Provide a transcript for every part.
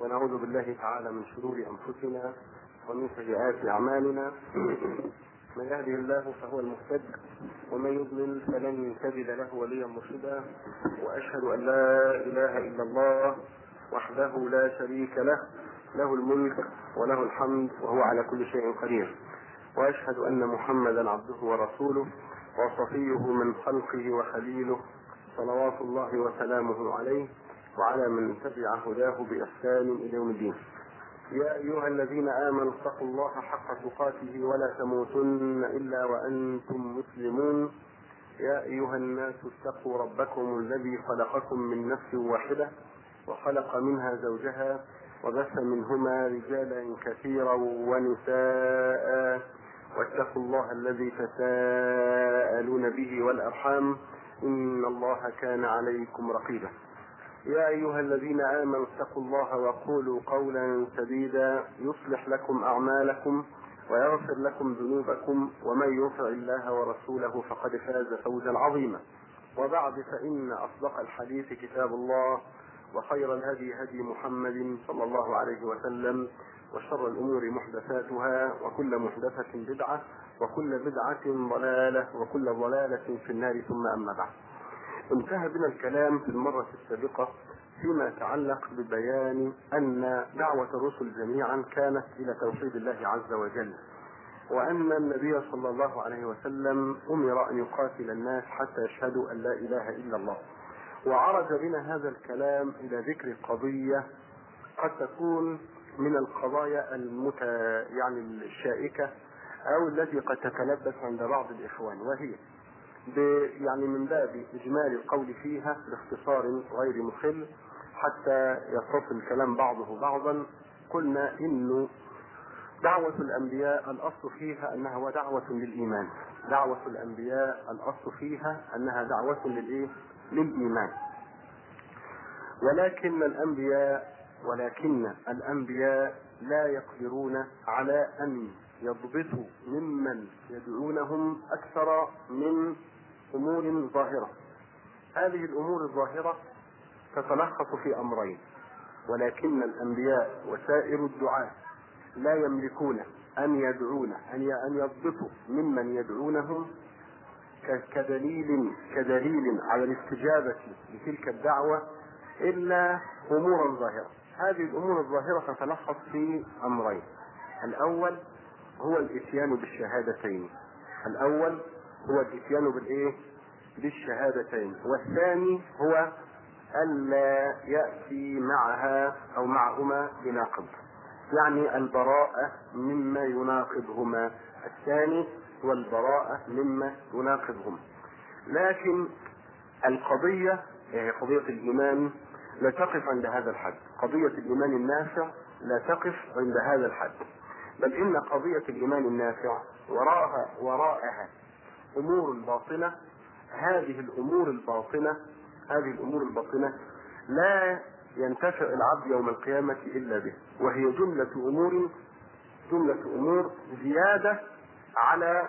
ونعوذ بالله تعالى من شرور انفسنا ومن سيئات اعمالنا من يهده الله فهو المهتد ومن يضلل فلن تجد له وليا مرشدا واشهد ان لا اله الا الله وحده لا شريك له له الملك وله الحمد وهو على كل شيء قدير واشهد ان محمدا عبده ورسوله وصفيه من خلقه وخليله صلوات الله وسلامه عليه وعلى من تبع هداه بإحسان إلى يوم الدين يا أيها الذين آمنوا اتقوا الله حق تقاته ولا تموتن إلا وأنتم مسلمون يا أيها الناس اتقوا ربكم الذي خلقكم من نفس واحدة وخلق منها زوجها وبث منهما رجالا كثيرا ونساء واتقوا الله الذي تساءلون به والأرحام إن الله كان عليكم رقيبا يا أيها الذين آمنوا اتقوا الله وقولوا قولا سديدا يصلح لكم أعمالكم ويغفر لكم ذنوبكم ومن يطع الله ورسوله فقد فاز فوزا عظيما وبعد فإن أصدق الحديث كتاب الله وخير الهدي هدي محمد صلى الله عليه وسلم وشر الأمور محدثاتها وكل محدثة بدعة وكل بدعة ضلالة وكل ضلالة في النار ثم أما بعد انتهى بنا الكلام في المرة السابقة فيما يتعلق ببيان أن دعوة الرسل جميعا كانت إلى توحيد الله عز وجل وأن النبي صلى الله عليه وسلم أمر أن يقاتل الناس حتى يشهدوا أن لا إله إلا الله وعرج بنا هذا الكلام إلى ذكر قضية قد تكون من القضايا المت يعني الشائكة أو التي قد تتلبس عند بعض الإخوان وهي يعني من باب إجمال القول فيها باختصار غير مخل حتى يتصل الكلام بعضه بعضا قلنا إنه دعوة الأنبياء الأصل فيها أنها هو دعوة للإيمان دعوة الأنبياء الأصل فيها أنها دعوة للإيه؟ للإيمان ولكن الأنبياء ولكن الأنبياء لا يقدرون على أن يضبطوا ممن يدعونهم أكثر من أمور ظاهرة هذه الأمور الظاهرة تتلخص في أمرين ولكن الأنبياء وسائر الدعاة لا يملكون أن يدعون أن يضبطوا ممن يدعونهم كدليل كدليل على الاستجابة لتلك الدعوة إلا أمورا ظاهرة هذه الأمور الظاهرة تتلخص في أمرين الأول هو الاتيان بالشهادتين الاول هو الاتيان بالايه بالشهادتين والثاني هو الا ياتي معها او معهما بناقض يعني البراءة مما يناقضهما الثاني هو البراءة مما يناقضهما لكن القضية هي قضية الإيمان لا تقف عند هذا الحد قضية الإيمان النافع لا تقف عند هذا الحد بل ان قضية الايمان النافع وراءها وراءها امور باطنة هذه الامور الباطنة هذه الامور الباطنة لا ينتفع العبد يوم القيامة الا به وهي جملة امور جملة امور زيادة على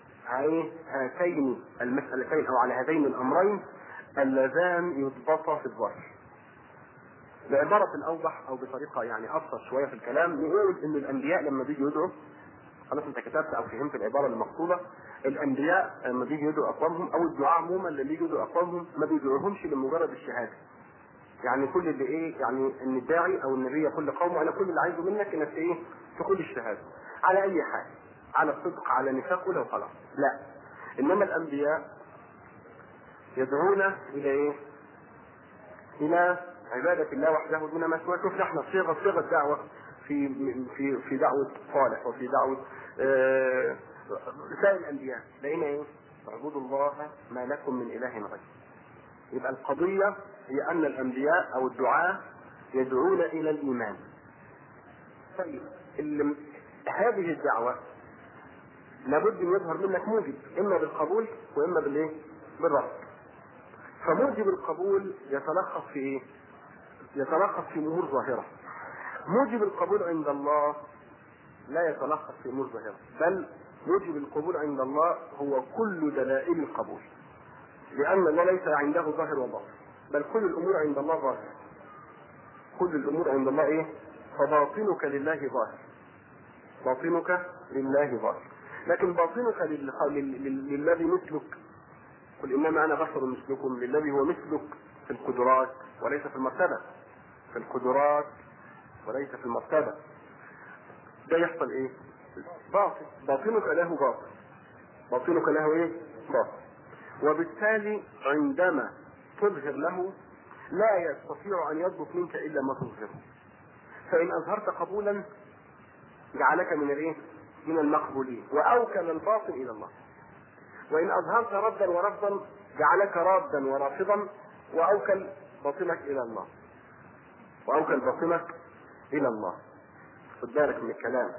هاتين المسألتين او على هذين الامرين اللذان يضبطا في الظاهر بعبارة أوضح أو بطريقة يعني أبسط شوية في الكلام نقول إن الأنبياء لما بيجوا يدعوا خلاص أنت كتبت أو فهمت العبارة المقصودة الأنبياء لما بيجوا يدعوا أقوامهم أو الدعاء عموما اللي بيجوا يدعوا أقوامهم ما بيدعوهمش لمجرد الشهادة يعني كل اللي إيه يعني إن الداعي أو النبي يقول لقومه أنا كل اللي عايزه منك إنك إيه تقول الشهادة على أي حال على الصدق على نفاق ولا وخلاص لا إنما الأنبياء يدعون إلى إيه؟ إلى عبادة الله وحده دون ما سواه شوف احنا صيغة صيغة دعوة في في في دعوة صالح وفي دعوة آه سائر الأنبياء لقينا إيه؟ اعبدوا الله ما لكم من إله غيره. يبقى القضية هي أن الأنبياء أو الدعاة يدعون إلى الإيمان. طيب هذه الدعوة لابد أن يظهر منك موجب إما بالقبول وإما بالإيه؟ بالرفض. فموجب القبول يتلخص في إيه؟ يتلخص في امور ظاهره موجب القبول عند الله لا يتلخص في امور ظاهره بل موجب القبول عند الله هو كل دلائل القبول لان الله ليس عنده ظاهر وباطن بل كل الامور عند الله ظاهره كل الامور عند الله ايه فباطنك لله ظاهر باطنك لله ظاهر لكن باطنك للذي مثلك قل انما انا بشر مثلكم للذي هو مثلك في القدرات وليس في المرتبه في القدرات وليس في المرتبه ده يحصل ايه باطن باطنك له باطن باطنك له ايه باطن وبالتالي عندما تظهر له لا يستطيع ان يضبط منك الا ما تظهره فان اظهرت قبولا جعلك من الايه من المقبولين واوكل الباطن الى الله وان اظهرت ردا ورفضا جعلك رادا ورافضا واوكل باطنك الى الله واوكل باطنك الى الله خد بالك من الكلام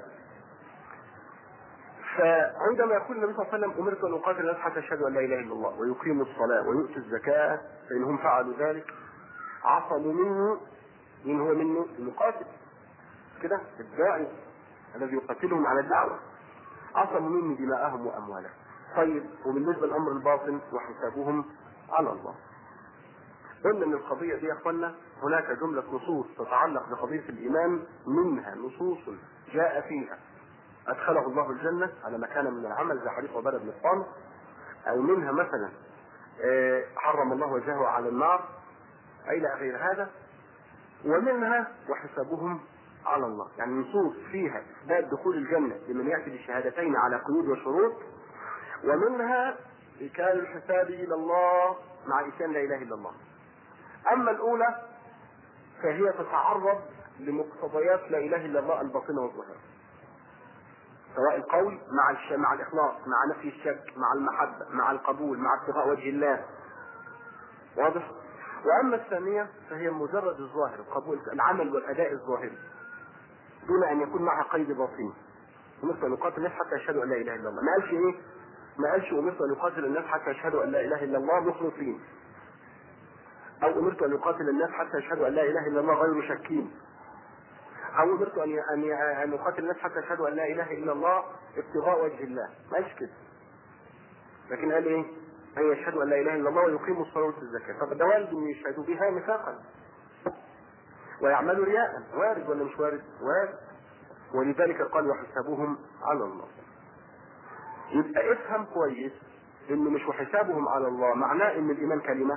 فعندما يقول النبي صلى الله عليه وسلم امرت ان اقاتل الناس حتى يشهدوا ان لا اله الا الله ويقيموا الصلاه ويؤتوا الزكاه فانهم فعلوا ذلك عصموا منه من هو منه المقاتل كده الداعي الذي يقاتلهم على الدعوه عصموا مني دماءهم واموالهم طيب وبالنسبه للامر الباطن وحسابهم على الله قلنا ان القضيه دي يا اخوانا هناك جمله نصوص تتعلق بقضيه الايمان منها نصوص جاء فيها ادخله الله الجنه على مكان من العمل زي حديث عباده بن الصامت او منها مثلا حرم الله وجهه على النار اي الى غير هذا ومنها وحسابهم على الله يعني نصوص فيها اثبات دخول الجنه لمن ياتي بالشهادتين على قيود وشروط ومنها إكال الحساب إلى الله مع إتيان لا إله إلا الله. أما الأولى فهي تتعرض لمقتضيات لا إله إلا الله الباطنة والظاهرة. سواء القول مع الش... مع الإخلاص، مع نفي الشك، مع المحبة، مع القبول، مع ابتغاء وجه الله. واضح؟ وأما الثانية فهي مجرد الظاهر، القبول، العمل والأداء الظاهري. دون أن يكون معها قيد باطني. مثل أن يقاتل الناس حتى يشهدوا أن لا إله إلا الله، ما قالش إيه؟ ما قالش امرت ان يقاتل الناس حتى يشهدوا ان لا اله الا الله مخلصين او امرت ان يقاتل الناس حتى يشهدوا ان لا اله الا الله غير شاكين او امرت ان ان ان يقاتل الناس حتى يشهدوا ان لا اله الا الله ابتغاء وجه الله ما قالش كده لكن قال ايه ان يشهدوا ان لا اله الا الله ويقيموا الصلاه ويؤتوا الزكاه طب ده وارد ان يشهدوا بها نفاقا ويعملوا رياء وارد ولا مش وارد وارد ولذلك قال وحسابهم على الله يبقى افهم كويس انه مش وحسابهم على الله معناه ان الايمان كلمه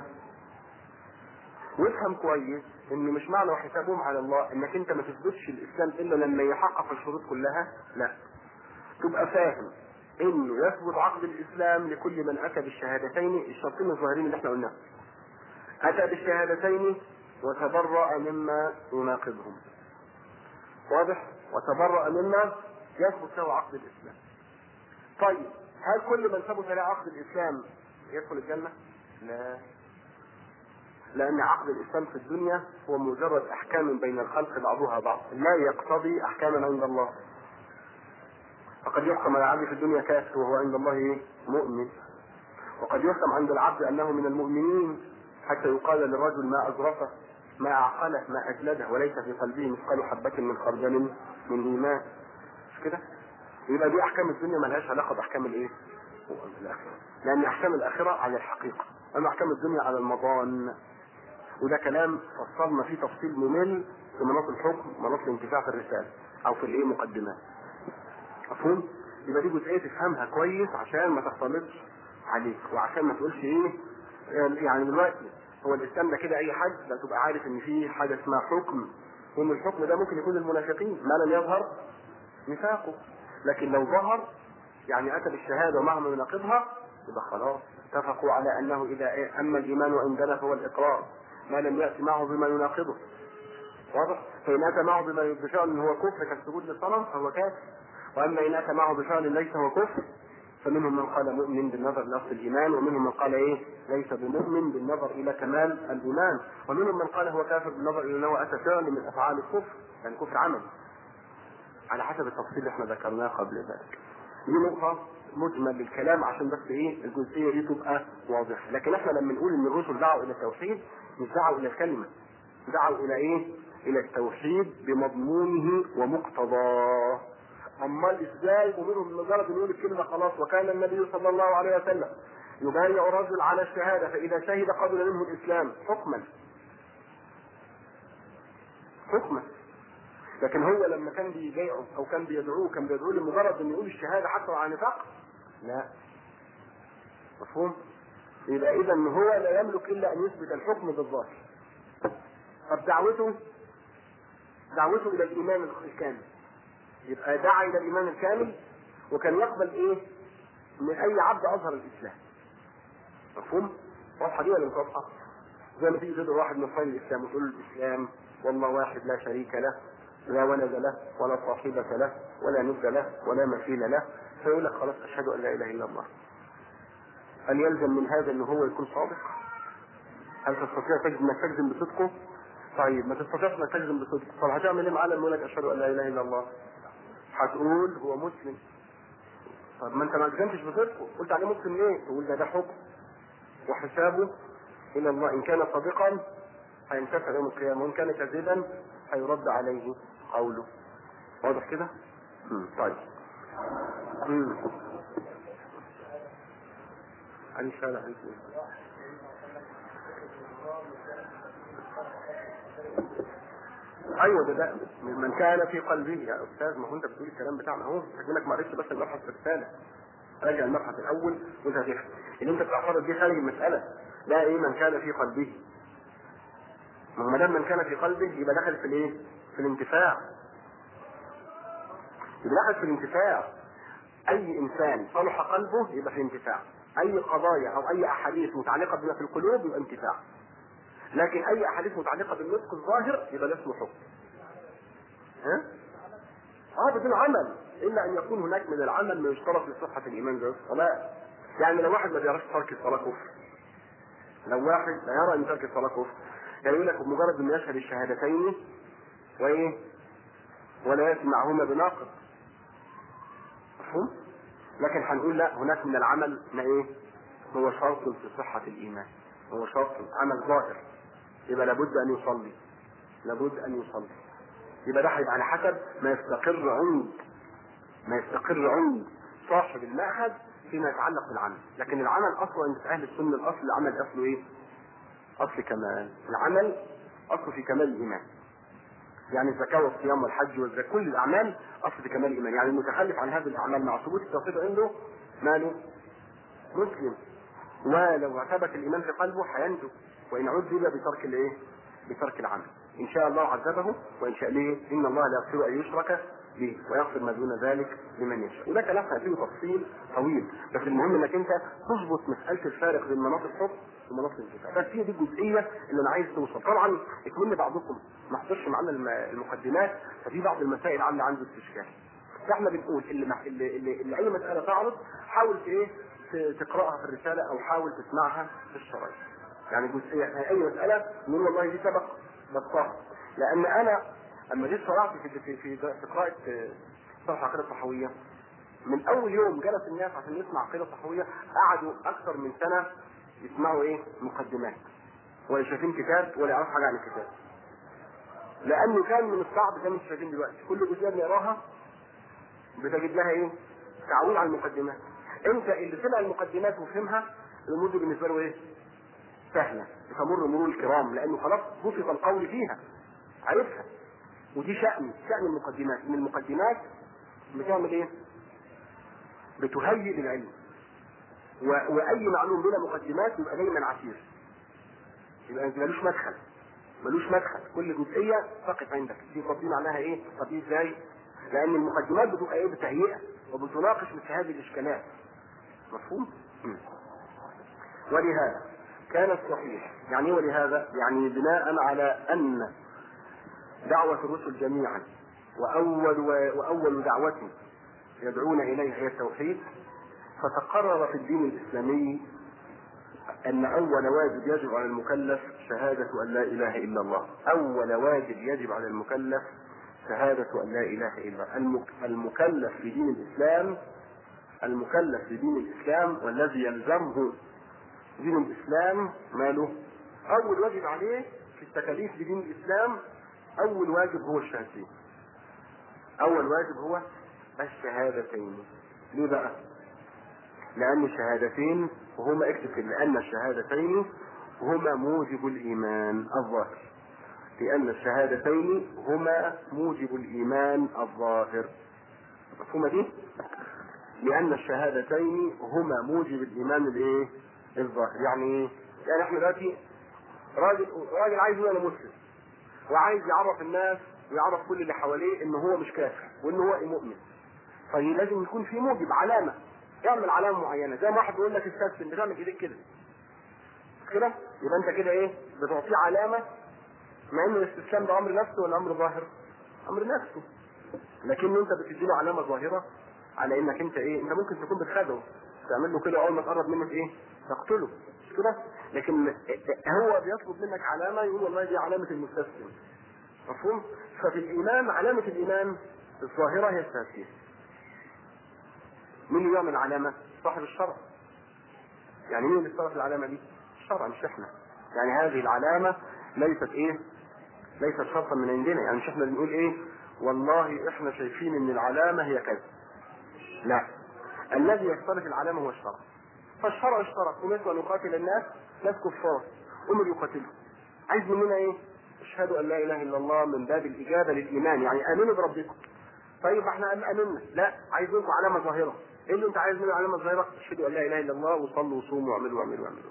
وافهم كويس ان مش معنى وحسابهم على الله انك انت ما تثبتش الاسلام الا لما يحقق الشروط كلها لا تبقى فاهم انه يثبت عقد الاسلام لكل من اتى بالشهادتين الشرطين الظاهرين اللي احنا قلناهم اتى بالشهادتين وتبرأ مما يناقضهم واضح وتبرأ مما يثبت له عقد الاسلام طيب هل كل من ثبت له عقد الاسلام يدخل الجنه؟ لا لان عقد الاسلام في الدنيا هو مجرد احكام بين الخلق بعضها بعض لا يقتضي احكاما عند الله فقد يحكم على العبد في الدنيا كافر وهو عند الله إيه؟ مؤمن وقد يحكم عند العبد انه من المؤمنين حتى يقال للرجل ما ازرفه ما اعقله ما اجلده وليس في قلبه مثقال حبه من خردل من ايمان مش كده؟ يبقى دي احكام الدنيا ملهاش علاقه باحكام الايه؟ الاخره. لان احكام الاخره على الحقيقه، اما احكام الدنيا على المضان. وده كلام فصلنا فيه تفصيل ممل في مناط الحكم، مناط الانتفاع في الرساله او في الايه مقدمات. مفهوم؟ يبقى دي جزئيه تفهمها كويس عشان ما تختلطش عليك وعشان ما تقولش ايه يعني دلوقتي هو الاسلام ده كده اي حد لا تبقى عارف ان في حاجه اسمها حكم وان الحكم ده ممكن يكون المنافقين ما لم يظهر نفاقه لكن لو ظهر يعني اتى بالشهاده ومعه ما يناقضها يبقى خلاص اتفقوا على انه اذا إيه اما الايمان عندنا فهو الاقرار ما لم ياتي معه بما يناقضه واضح؟ فان اتى معه بما بشان هو كفر كالسجود للصنم فهو كافر واما ان اتى معه بشان ليس هو كفر فمنهم من قال مؤمن بالنظر لاصل الايمان ومنهم من قال ايه ليس بمؤمن بالنظر الى كمال الايمان ومنهم من قال هو كافر بالنظر الى انه اتى فعل من افعال الكفر يعني كفر عملي على حسب التفصيل اللي احنا ذكرناه قبل ذلك دي نقطة مجمل للكلام عشان بس ايه الجزئية دي تبقى واضحة لكن احنا لما نقول ان الرسل دعوا الى التوحيد مش دعوا الى الكلمة دعوا الى ايه الى التوحيد بمضمونه ومقتضاه امال ازاي ومنهم مجرد يقول الكلمة خلاص وكان النبي صلى الله عليه وسلم يبايع رجل على الشهادة فإذا شهد قبل منه الإسلام حكما حكما لكن هو لما كان بيبيعه او كان بيدعوه كان بيدعوه لمجرد انه يقول الشهاده حتى على نفاق لا مفهوم يبقى اذا هو لا يملك الا ان يثبت الحكم بالظاهر طب دعوته دعوته الى الايمان الكامل يبقى دعا الى الايمان الكامل وكان يقبل ايه من اي عبد اظهر الاسلام مفهوم واضحه دي ولا مش واضحه زي ما تيجي تدعو واحد من خير الاسلام وتقول له الاسلام والله واحد لا شريك له لا ولد له ولا صاحبة له ولا ند له ولا مثيل له فيقول لك خلاص اشهد ان لا اله الا الله هل يلزم من هذا ان هو يكون صادق؟ هل تستطيع تجزم انك تجزم بصدقه؟ طيب ما تستطيعش انك تجزم بصدقه، طب هتعمل ايه معاه لما يقول لك اشهد ان لا اله الا الله؟ هتقول هو مسلم. طب ما انت ما جزمتش بصدقه، قلت عليه مسلم ليه؟ تقول ده ده حكم وحسابه الى الله ان كان صادقا هينتفع يوم القيامه وان كان كاذبا هيرد عليه قوله. واضح كده؟ مم. طيب. مم. عن شارع ايوه ده ده من كان في قلبه يا استاذ ما هو انت بتقول الكلام بتاعنا اهو لك ما قريتش بس المبحث الثالث راجع المبحث الاول وانت هتفهم اللي انت بتعترض دي خارج المساله لا ايه من كان في قلبه ما دام من كان في قلبه يبقى دخل في الايه؟ في الانتفاع يبقى دخل في الانتفاع اي انسان صلح قلبه يبقى في انتفاع اي قضايا او اي احاديث متعلقه بما في القلوب يبقى انتفاع لكن اي احاديث متعلقه بالنطق الظاهر يبقى ده اسمه حكم ها اه بدون عمل الا ان يكون هناك من العمل ما يشترط لصحه الايمان زي الصلاه يعني لو واحد ما بيعرفش ترك الصلاه كفر لو واحد لا يرى ان ترك الصلاه كفر يعني يقول لك بمجرد انه يشهد الشهادتين وايه ولا يسمعهما بناقض مفهوم لكن هنقول لا هناك من العمل ما ايه هو شرط في صحة الإيمان هو شرط عمل ظاهر يبقى لابد أن يصلي لابد أن يصلي يبقى ده هيبقى على حسب ما يستقر عند ما يستقر عند صاحب المأخذ فيما يتعلق بالعمل لكن العمل أصلا عند أهل السنة الأصل العمل أصله إيه؟ أصل كمال العمل أصله في كمال الإيمان يعني الزكاة والصيام والحج والزكاة كل الأعمال أصل في كمال الإيمان يعني المتخلف عن هذه الأعمال مع ثبوت التوحيد عنده ماله مسلم ولو ثبت الإيمان في قلبه هينجو وإن عذب بترك الإيه؟ بترك العمل إن شاء الله عذبه وإن شاء ليه إن الله لا يغفر أن يشرك به ويغفر ما دون ذلك لمن يشاء وده كلام فيه تفصيل طويل بس المهم انك انت تظبط مساله الفارق بين مناط الحكم ومناط الانتفاع بس هي دي الجزئيه اللي انا عايز توصل طبعا اكمل بعضكم ما حضرش معانا المقدمات ففي بعض المسائل عامله عنده استشكال فاحنا بنقول اللي, مح... اللي, اللي, اللي اي مساله تعرض حاول ايه تقراها في الرساله او حاول تسمعها في الشرايط يعني جزئيه يعني اي مساله نقول والله دي سبق بسطها لان انا اما جيت شرعت في في في, في قراءه شرح عقيده الصحويه من اول يوم جلس الناس عشان يسمع عقيده صحويه قعدوا اكثر من سنه يسمعوا ايه مقدمات ولا شايفين كتاب ولا يعرفوا حاجه عن الكتاب لانه كان من الصعب زي ما انتم شايفين دلوقتي كل جزئيه بنقراها بتجد لها ايه تعويل على المقدمات انت اللي سمع المقدمات وفهمها الامور دي بالنسبه له ايه سهله تمر مرور الكرام لانه خلاص بسط القول فيها عرفها ودي شأن شأن المقدمات ان المقدمات بتعمل ايه بتهيئ للعلم و... واي معلوم بلا مقدمات يبقى دايما عسير يبقى ملوش مدخل ملوش مدخل كل جزئيه تقف عندك دي طب دي معناها ايه طب دي ازاي لان المقدمات بتبقى ايه بتهيئه وبتناقش مثل هذه الاشكالات مفهوم م. ولهذا كان الصحيح يعني ايه ولهذا يعني بناء على ان دعوة الرسل جميعا وأول وأول دعوة يدعون إليها هي التوحيد فتقرر في الدين الإسلامي أن أول واجب يجب على المكلف شهادة أن لا إله إلا الله أول واجب يجب على المكلف شهادة أن لا إله إلا الله المكلف في دين الإسلام المكلف في دين الإسلام والذي يلزمه دين الإسلام ماله أول واجب عليه في التكاليف بدين الإسلام أول واجب هو الشهادتين أول واجب هو الشهادتين ليه بقى؟ لأن الشهادتين وهما اكتب كده لأن الشهادتين هما موجب الإيمان الظاهر لأن الشهادتين هما موجب الإيمان الظاهر مفهومة دي؟ لأن الشهادتين هما موجب الإيمان الإيه؟ الظاهر يعني إيه؟ يعني إحنا دلوقتي راجل راجل عايز يبقى مسلم وعايز يعرف الناس ويعرف كل اللي حواليه ان هو مش كافر وان هو مؤمن طيب لازم يكون في موجب علامه اعمل علامه معينه زي ما واحد بيقول لك استسلم بتعمل ايديك كده كده يبقى انت كده ايه بتعطيه علامه مع ان الاستسلام ده امر نفسه ولا امر ظاهر امر نفسه لكن انت بتديله علامه ظاهره على انك انت ايه انت ممكن تكون بتخدعه تعمل له كده اول ما تقرب منك ايه تقتله مش كده لكن هو بيطلب منك علامه يقول والله دي علامه المستسلم مفهوم ففي الايمان علامه الايمان الظاهره هي التهسيس مين اللي يعمل علامه صاحب الشرع يعني مين اللي اشترط العلامه دي الشرع مش احنا يعني هذه العلامه ليست ايه ليست شرطا من عندنا يعني مش احنا بنقول ايه والله احنا شايفين ان العلامه هي كذا لا الذي يشترط العلامه هو الشرع فالشرع اشترط امرت ان اقاتل الناس ناس كفار امر يقاتلهم عايز مننا ايه اشهدوا ان لا اله الا الله من باب الاجابه للايمان يعني امنوا بربكم طيب احنا امنا لا عايز منكم علامه ظاهره ايه اللي انت عايز منه علامه ظاهره اشهدوا ان لا اله الا الله وصلوا وصوموا واعملوا واعملوا واعملوا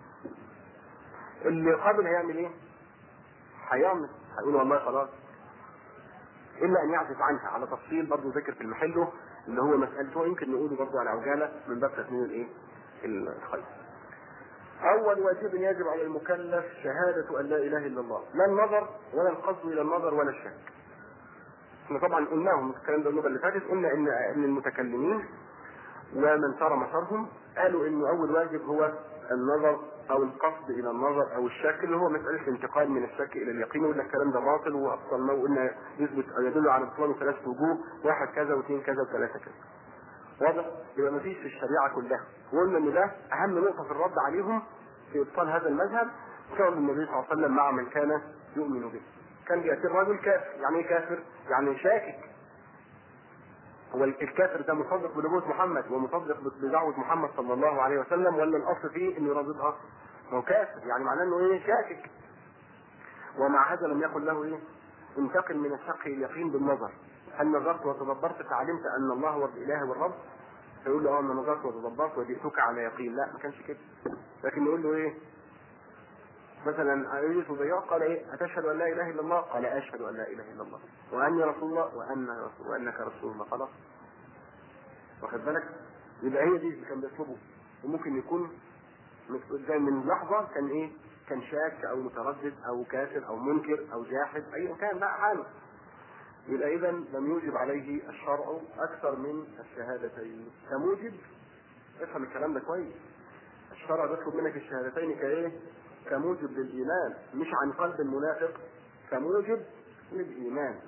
اللي قابل هيعمل ايه هيعمل هيقول والله خلاص الا ان يعزف عنها على تفصيل برضه ذكر في محله اللي هو مسألته يمكن نقوله برضه على عجالة من باب تثمين الايه؟ الخير. أول واجب يجب على المكلف شهادة أن لا إله إلا الله، لا النظر ولا القصد إلى النظر ولا الشك. احنا طبعا قلناهم الكلام ده المرة اللي فاتت قلنا إن إن المتكلمين ومن سار مسارهم قالوا إنه أول واجب هو النظر او القصد الى النظر او الشك اللي هو مساله الانتقال من الشك الى اليقين وقلنا الكلام ده باطل وابطلناه وقلنا يثبت يدل على بطلان ثلاث وجوه واحد كذا واثنين كذا وثلاثه كذا. واضح؟ يبقى ما فيش في الشريعه كلها وقلنا ان ده اهم نقطه في الرد عليهم في ابطال هذا المذهب فعل النبي صلى الله عليه وسلم مع من كان يؤمن به. كان بيأتي الرجل كافر، يعني ايه كافر؟ يعني شاكك هو الكافر ده مصدق بنبوة محمد ومصدق بدعوة محمد صلى الله عليه وسلم ولا الأصل فيه إنه يرددها؟ هو كافر يعني معناه إنه إيه شاكك. ومع هذا لم يقل له إيه؟ انتقل من الشك إلى اليقين بالنظر. هل نظرت وتدبرت فعلمت أن الله هو الإله والرب؟ فيقول له اه انا نظرت وتدبرت وجئتك على يقين، لا ما كانش كده. لكن يقول له ايه؟ مثلا يوسف بيوع قال ايه؟ اتشهد ان لا اله الا الله؟ قال اشهد ان لا اله الا الله. واني رسول الله وان رسول وانك رسول الله خلاص. واخد بالك؟ يبقى هي دي اللي كان بيطلبه وممكن يكون زي من لحظه كان ايه؟ كان شاك او متردد او كافر او منكر او جاحد ايا كان بقى حاله. يبقى اذا لم يوجب عليه الشرع اكثر من الشهادتين كموجب افهم الكلام ده كويس الشرع بيطلب منك الشهادتين كايه؟ كموجب للايمان مش عن قلب المنافق كموجب للايمان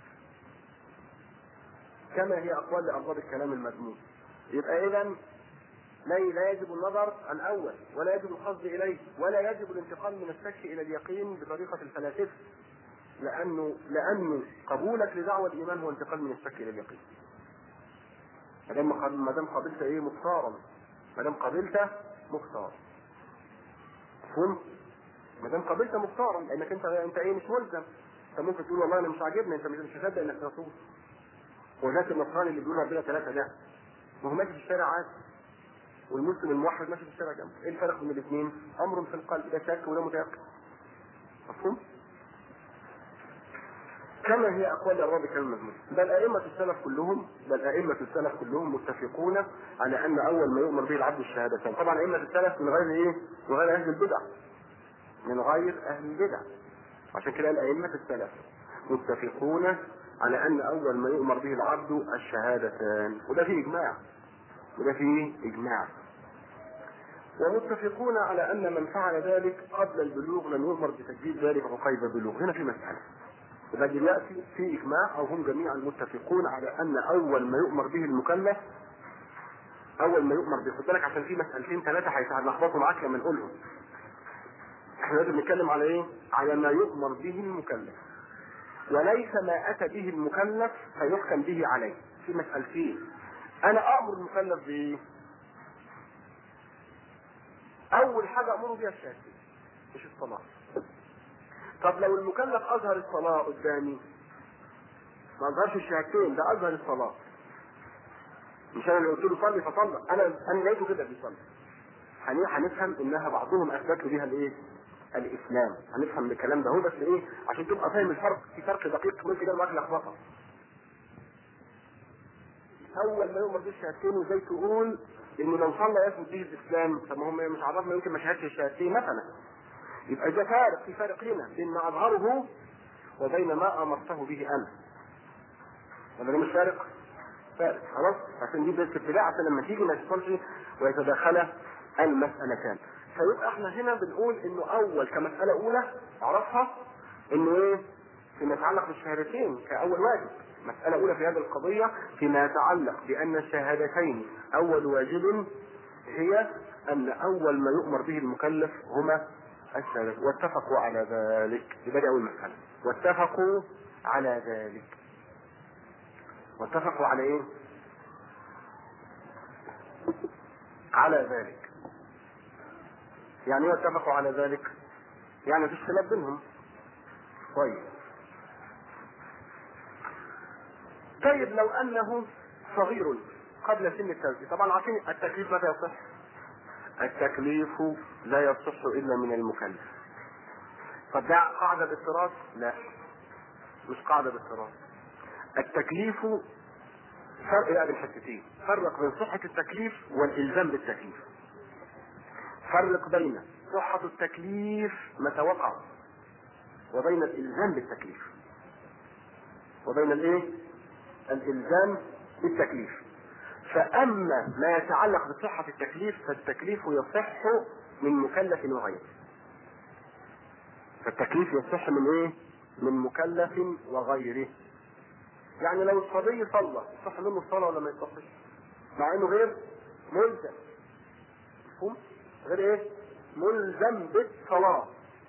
كما هي اقوال لابواب الكلام المذموم يبقى اذا لا لا يجب النظر الاول ولا يجب القصد اليه ولا يجب الانتقال من الشك الى اليقين بطريقه الفلاسفه لانه لانه قبولك لدعوه الايمان هو انتقال من الشك الى اليقين ما دام قبلت ايه مختارا ما دام قبلت مختار مفهوم؟ ما دام قبلت مختارا لانك انت انت ايه مش ملزم انت ممكن تقول والله انا مش عاجبني انت مش مصدق انك رسول وذاك النصراني اللي بيقول ربنا ثلاثه ده ما هو ماشي في الشارع عادي والمسلم الموحد ماشي في الشارع جنبه ايه الفرق بين الاثنين؟ امر في القلب ده شك وده متيقن مفهوم؟ كما هي اقوال الرب كلمه المذموم بل ائمه السلف كلهم بل ائمه السلف كلهم متفقون على ان اول ما يؤمر به العبد الشهادتين طبعا ائمه السلف من غير ايه؟ من غير اهل البدع من غير اهل البدع عشان كده قال ائمه السلف متفقون على ان اول ما يؤمر به العبد الشهادتان وده فيه اجماع وده فيه اجماع ومتفقون على ان من فعل ذلك قبل البلوغ لم يؤمر بتجديد ذلك عقيب البلوغ هنا في مساله يبقى دلوقتي في اجماع او هم جميعا متفقون على ان اول ما يؤمر به المكلف اول ما يؤمر به خد بالك عشان في مسالتين ثلاثه هيلخبطوا معاك لما نقولهم احنا لازم نتكلم على ايه؟ على ما يؤمر به المكلف وليس ما اتى به المكلف فيحكم به عليه في مسالتين انا امر المكلف بايه؟ اول حاجه امره بها الشهاده مش الصلاه طب لو المكلف اظهر الصلاه قدامي ما اظهرش الشهادتين ده اظهر الصلاه مش انا اللي قلت له صلي فصلى انا انا لقيته كده بيصلي هن- هنفهم انها بعضهم اثبت له بيها الايه؟ الاسلام هنفهم الكلام ده هو بس ايه عشان تبقى فاهم الفرق في فرق دقيق ممكن ده معاك لخبطه اول ما يؤمر بالشهادتين وزي تقول انه لو صلى يثبت به الاسلام طب ما هم مش عرفنا يمكن ما شهدش الشهادتين مثلا يبقى ده فارق في فارق هنا بين ما اظهره وبين ما امرته به انا ولا ده مش فارق؟ فارق خلاص عشان دي بس ابتداء عشان لما تيجي ما يحصلش ويتداخل المسألتان فيبقى احنا هنا بنقول انه اول كمسألة اولى اعرفها انه ايه فيما يتعلق بالشهادتين كاول واجب مسألة أولى في هذه القضية فيما يتعلق بأن الشهادتين أول واجب هي أن أول ما يؤمر به المكلف هما الشهادتين واتفقوا على ذلك يبقى دي أول مسألة واتفقوا على ذلك واتفقوا على إيه؟ على ذلك يعني ايه اتفقوا على ذلك؟ يعني مفيش خلاف بينهم طيب طيب لو انه صغير قبل سن التزكية طبعا عارفين التكليف متى يصح التكليف لا يصح الا من المكلف طب ده قاعدة باضطراد لا مش قاعدة باضطراد التكليف فرق بقى بين حتتين فرق بين صحة التكليف والالزام بالتكليف فرق بين صحة التكليف متى وقع وبين الالزام بالتكليف وبين الايه الالزام بالتكليف فاما ما يتعلق بصحة التكليف فالتكليف يصح من مكلف وغيره فالتكليف يصح من ايه من مكلف وغيره يعني لو الصبي صلى يصح منه الصلاة ولا ما يصحش مع انه غير ملزم مفهوم غير ايه ملزم بالصلاة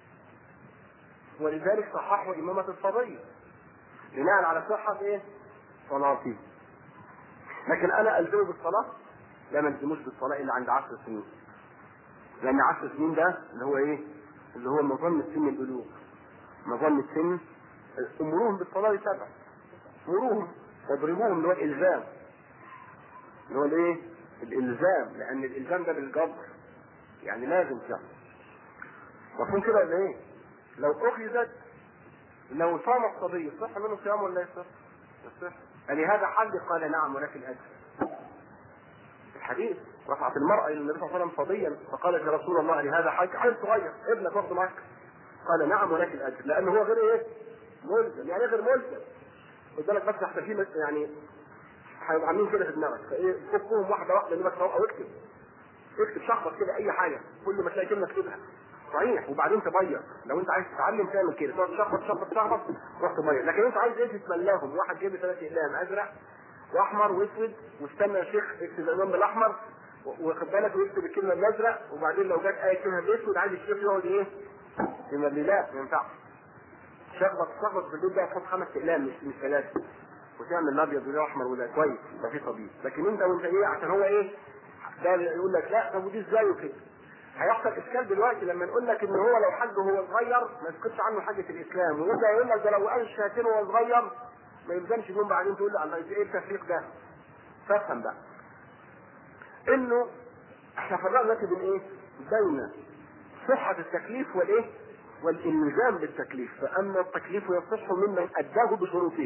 ولذلك صححوا إمامة الصبي بناء على صحة ايه صلاته لكن انا الزمه بالصلاة لا ما الزموش بالصلاة الا عند عشر سنين لان عشر سنين ده اللي هو ايه اللي هو مظن سن البلوغ مظن السن امروهم بالصلاة سبع مروهم واضربوهم اللي هو الالزام اللي هو الايه الالزام لان الالزام ده بالجبر يعني لازم تعمل مفهوم كده ولا ايه لو اخذت لو صام الصبي يصح منه صيام ولا يصح؟ يصح لهذا حد قال نعم ولكن اجر الحديث رفعت المرأة إلى النبي صلى الله عليه وسلم صبيا فقالت يا رسول الله لهذا حج حج صغير ابنك واخده معك قال نعم ولكن اجر لأنه هو غير ايه؟ ملزم يعني غير ملزم خد بالك بس احنا في يعني هيبقوا عاملين كده في دماغك فايه فكهم واحدة واحدة نبقى او اكتب اكتب شخبط كده اي حاجة كل ما تلاقي كلمة اكتبها صحيح وبعدين تبيض لو انت عايز تتعلم تعمل كده تقعد تشخبط شخبط شخبط تروح تبيض لكن انت عايز ايه تتملاهم واحد جايب لي ثلاث اقلام ازرق واحمر واسود واستنى يا شيخ اكتب الالوان بالاحمر واخد بالك ويكتب الكلمه الازرق وبعدين لو جت ايه كلمه بالاسود عايز الشيخ يقعد ايه؟ يملي لا ما ينفعش شخبط شخبط في الليل ده تحط خمس اقلام مش مش ثلاثه وتعمل الابيض وده احمر وده كويس يبقى في طبيعي لكن انت وانت ايه عشان هو ايه ده يقول لك لا طب ودي ازاي وكده هيحصل اشكال دلوقتي لما نقول لك ان هو لو حج وهو صغير ما يسقطش عنه حاجه الاسلام ويبدا يقول لك ده لو قال الشهادتين وهو صغير ما يلزمش يوم بعدين تقول له الله ايه التفريق ده؟ فافهم بقى انه احنا فرقنا دلوقتي بين ايه؟ بين صحة التكليف والايه؟ والالزام بالتكليف فاما التكليف يصح ممن اداه بشروطه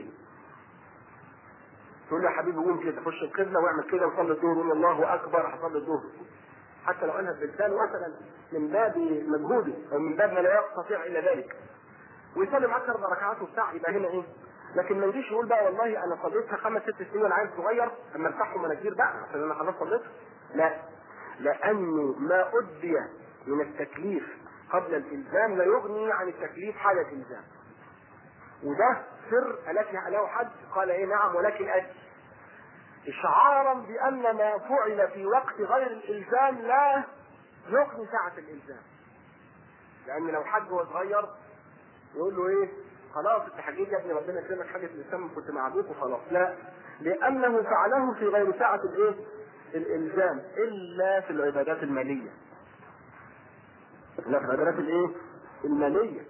تقول له يا حبيبي قوم كده خش القبله واعمل كده وصلي الظهر قول الله اكبر هصلي الظهر حتى لو قالها بلسانه مثلا من باب مجهوده او من باب ما لا يستطيع الا ذلك ويصلي معاك اربع ركعات وبتاع يبقى هنا ايه؟ لكن ما يجيش يقول بقى والله انا صليتها خمس ست سنين وانا عيل صغير اما ارتاح ومناجير بقى عشان انا خلاص صليتها لا لانه ما ادي من التكليف قبل الالزام لا يغني عن التكليف حال الالزام وده سر التي له حد قال ايه نعم ولكن اجل اشعارا بان ما فعل في وقت غير الالزام لا يغني ساعة الالزام لان لو حج وهو صغير يقول له ايه خلاص انت حجيت يا ابني ربنا يكرمك حاجه الاسلام كنت معبوك وخلاص لا لانه فعله في غير ساعة الايه الالزام الا في العبادات الماليه لا في العبادات الايه الماليه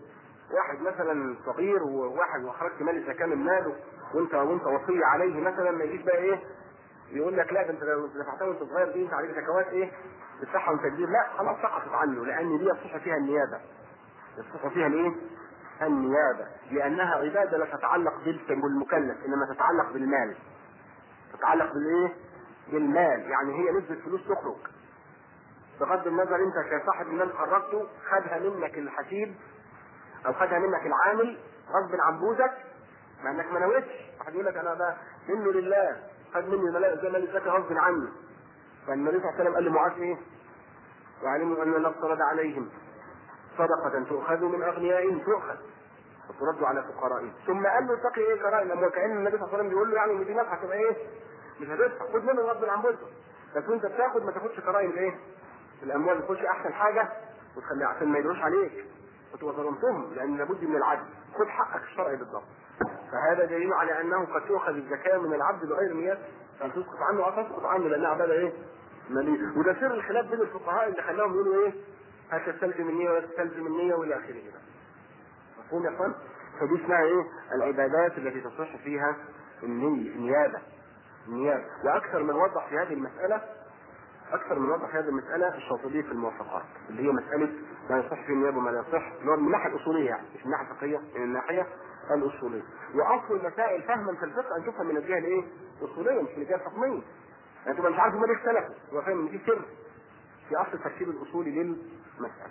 واحد مثلا صغير وواحد واخرجت مال الزكاه من ماله وانت وانت وصي عليه مثلا ما يجيش بقى ايه يقول لك لا ده انت لو دفعتها وانت صغير دي انت عليك زكوات ايه بالصحه والتكبير لا خلاص سقطت عنه لان دي يصح فيها النيابه يصح فيها الايه؟ النيابه لانها عباده لا تتعلق بالمكلف انما تتعلق بالمال تتعلق بالايه؟ بالمال يعني هي نسبه فلوس تخرج بغض النظر انت كصاحب المال خرجته خدها منك الحسيب او خدها منك العامل غصب عن بوزك مع انك ما نويتش واحد يقول لك انا ده منه لله خد مني مال زي مال الزكاه غصب عني فالنبي صلى الله عليه وسلم قال لمعاذ ايه؟ وعلموا ان الله افترض عليهم صدقة تؤخذ من اغنيائهم تؤخذ وترد على فقرائهم ثم قال له اتقي ايه كرائم الاموال كان النبي صلى الله عليه وسلم بيقول له يعني ان دي نفحه تبقى ايه؟ مش هتدفع خد منه غصب عن بوزك بس وانت بتاخد ما تاخدش كرائم الايه؟ الاموال تخش احسن حاجه وتخليها عشان ما يدروش عليك وتبقى ظلمتهم لان لابد من العدل خد حقك الشرعي بالضبط فهذا دليل على انه قد تؤخذ الزكاه من العبد بغير نيات ان تسقط عنه او تسقط عنه لانها عباده ايه؟ ماليه وده سر الخلاف بين الفقهاء اللي خلاهم يقولوا ايه؟ هل تستلزم النيه ولا تستلزم النيه والى اخره مفهوم يا اخوان؟ فدي اسمها ايه؟ العبادات التي تصح فيها النية النيابه النيابه واكثر من وضح في هذه المساله اكثر من وضح هذه المساله الشاطبي في الموافقات اللي هي مساله ما يصح في النيابه وما لا يصح اللي هو من الناحيه الاصوليه يعني مش من الناحيه الفقهيه من الناحيه الاصوليه واصل المسائل فهما في الفقه ان تفهم من الجهه الايه؟ الاصوليه مش من الجهه الحكميه يعني تبقى مش عارف هم ليه اختلفوا هو فاهم ان في سر في اصل الترتيب الاصولي للمساله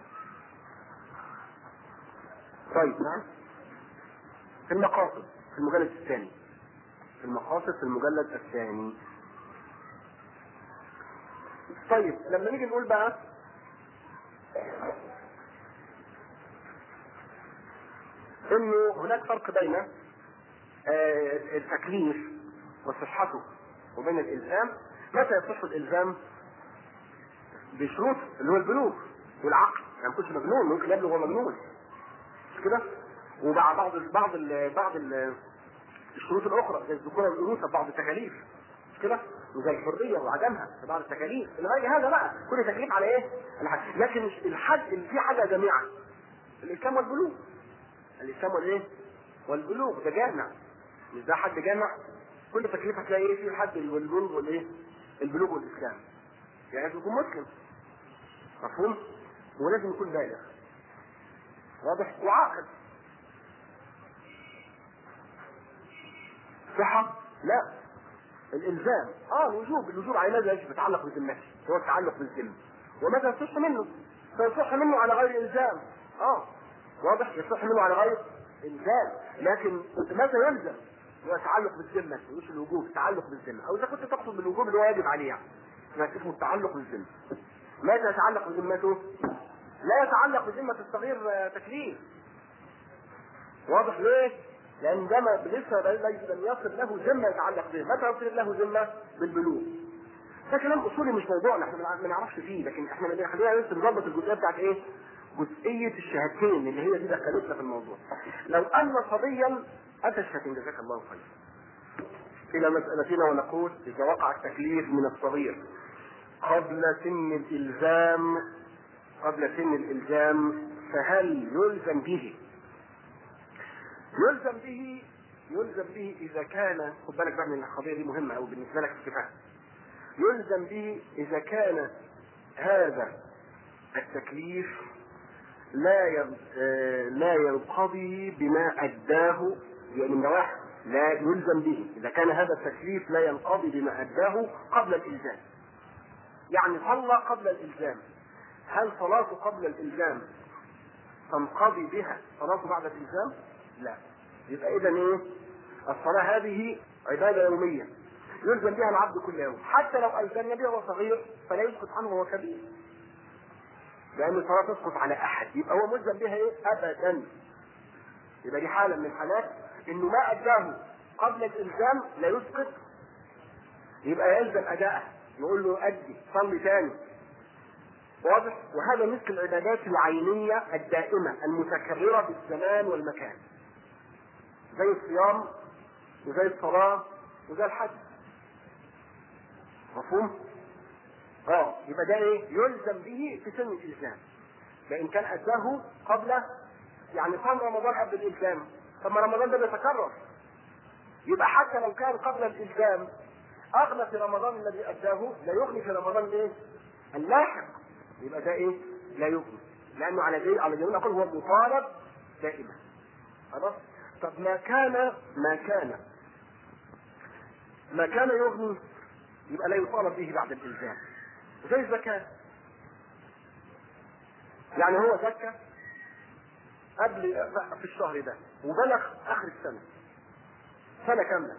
طيب نعم في المقاصد في المجلد الثاني في المقاصد في المجلد الثاني طيب لما نيجي نقول بقى انه هناك فرق بين آه، التكليف وصحته وبين الالزام متى يصح الالزام بشروط اللي هو البلوغ والعقل يعني ما يكونش مجنون ممكن يبلغ وهو مجنون مش كده وبعض بعض ال بعض ال بعض ال الشروط الاخرى زي الذكوره والانوثه بعض التكاليف مش كده وزي الحريه وعدمها في بعض التكاليف الغايه هذا بقى كل تكليف على ايه؟ على حد لكن الحد اللي فيه حاجه جامعه الاسلام والبلوغ الاسلام والايه؟ والبلوغ ده جامع مش ده حد جامع كل تكليف هتلاقي ايه فيه الحد والبلوغ والايه؟ البلوغ والاسلام يعني لازم يكون مسلم مفهوم؟ ولازم يكون بالغ واضح وعاقل صحة؟ لا الالزام اه الوجوب الوجوب على ماذا يجب يتعلق بذمته هو التعلق بالذمه وماذا يصح منه فيصح منه على غير الزام اه واضح يصح منه على غير الزام لكن ماذا يلزم هو التعلق بالذمه مش الوجوب التعلق بالذمه او اذا كنت تقصد بالوجوب اللي هو يجب عليه يعني ما اسمه التعلق بالذمه ماذا يتعلق بذمته؟ لا يتعلق بذمه الصغير آه، تكليف واضح ليه؟ لان ده ما لسه لم يصل له ذمه يتعلق به، متى يصل له ذمه؟ بالبلوغ. ده كلام اصولي مش موضوعنا احنا ما نعرفش فيه لكن احنا خلينا بس نظبط الجزئيه بتاعت ايه؟ جزئيه الشهادتين اللي هي دي دخلتنا في الموضوع. لو ان صبيا اتى الشهادتين جزاك الله خيرا. الى مسألتنا ونقول اذا وقع التكليف من الصغير قبل سن الالزام قبل سن الالزام فهل يلزم به يلزم به يلزم به اذا كان خد بالك بقى من القضيه دي مهمه قوي بالنسبه لك في الفهم يلزم به اذا كان هذا التكليف لا ين- آه، لا ينقضي بما اداه يعني من واحد لا يلزم به اذا كان هذا التكليف لا ينقضي بما اداه قبل الالزام يعني صلى قبل الالزام هل صلاته قبل الالزام تنقضي بها صلاته بعد الالزام؟ لا يبقى اذا ايه؟ الصلاه هذه عباده يوميه يلزم بها العبد كل يوم حتى لو الزم بها وهو صغير فلا يسقط عنه وهو كبير لان الصلاه تسقط على احد يبقى هو ملزم بها ايه؟ ابدا يبقى دي حاله من الحالات انه ما اداه قبل الالزام لا يسقط يبقى يلزم اداءه يقول له ادي صلي تاني واضح وهذا مثل العبادات العينية الدائمة المتكررة بالزمان والمكان زي الصيام وزي الصلاة وزي الحج مفهوم؟ اه يبقى ده ايه؟ يلزم به في سن الالزام لان كان اداه قبل يعني صام رمضان قبل الالزام طب ما رمضان ده بيتكرر يبقى حتى لو كان قبل الالزام اغنى في رمضان الذي اداه لا يغني في رمضان ايه؟ اللاحق يبقى ده ايه؟ لا يغني لانه على جي على جميع الاقوال هو مطالب دائما خلاص؟ طب ما كان ما كان ما كان يغني يبقى لا يطالب به بعد الالزام زي الزكاه يعني هو زكى قبل في الشهر ده وبلغ اخر السنه سنه كامله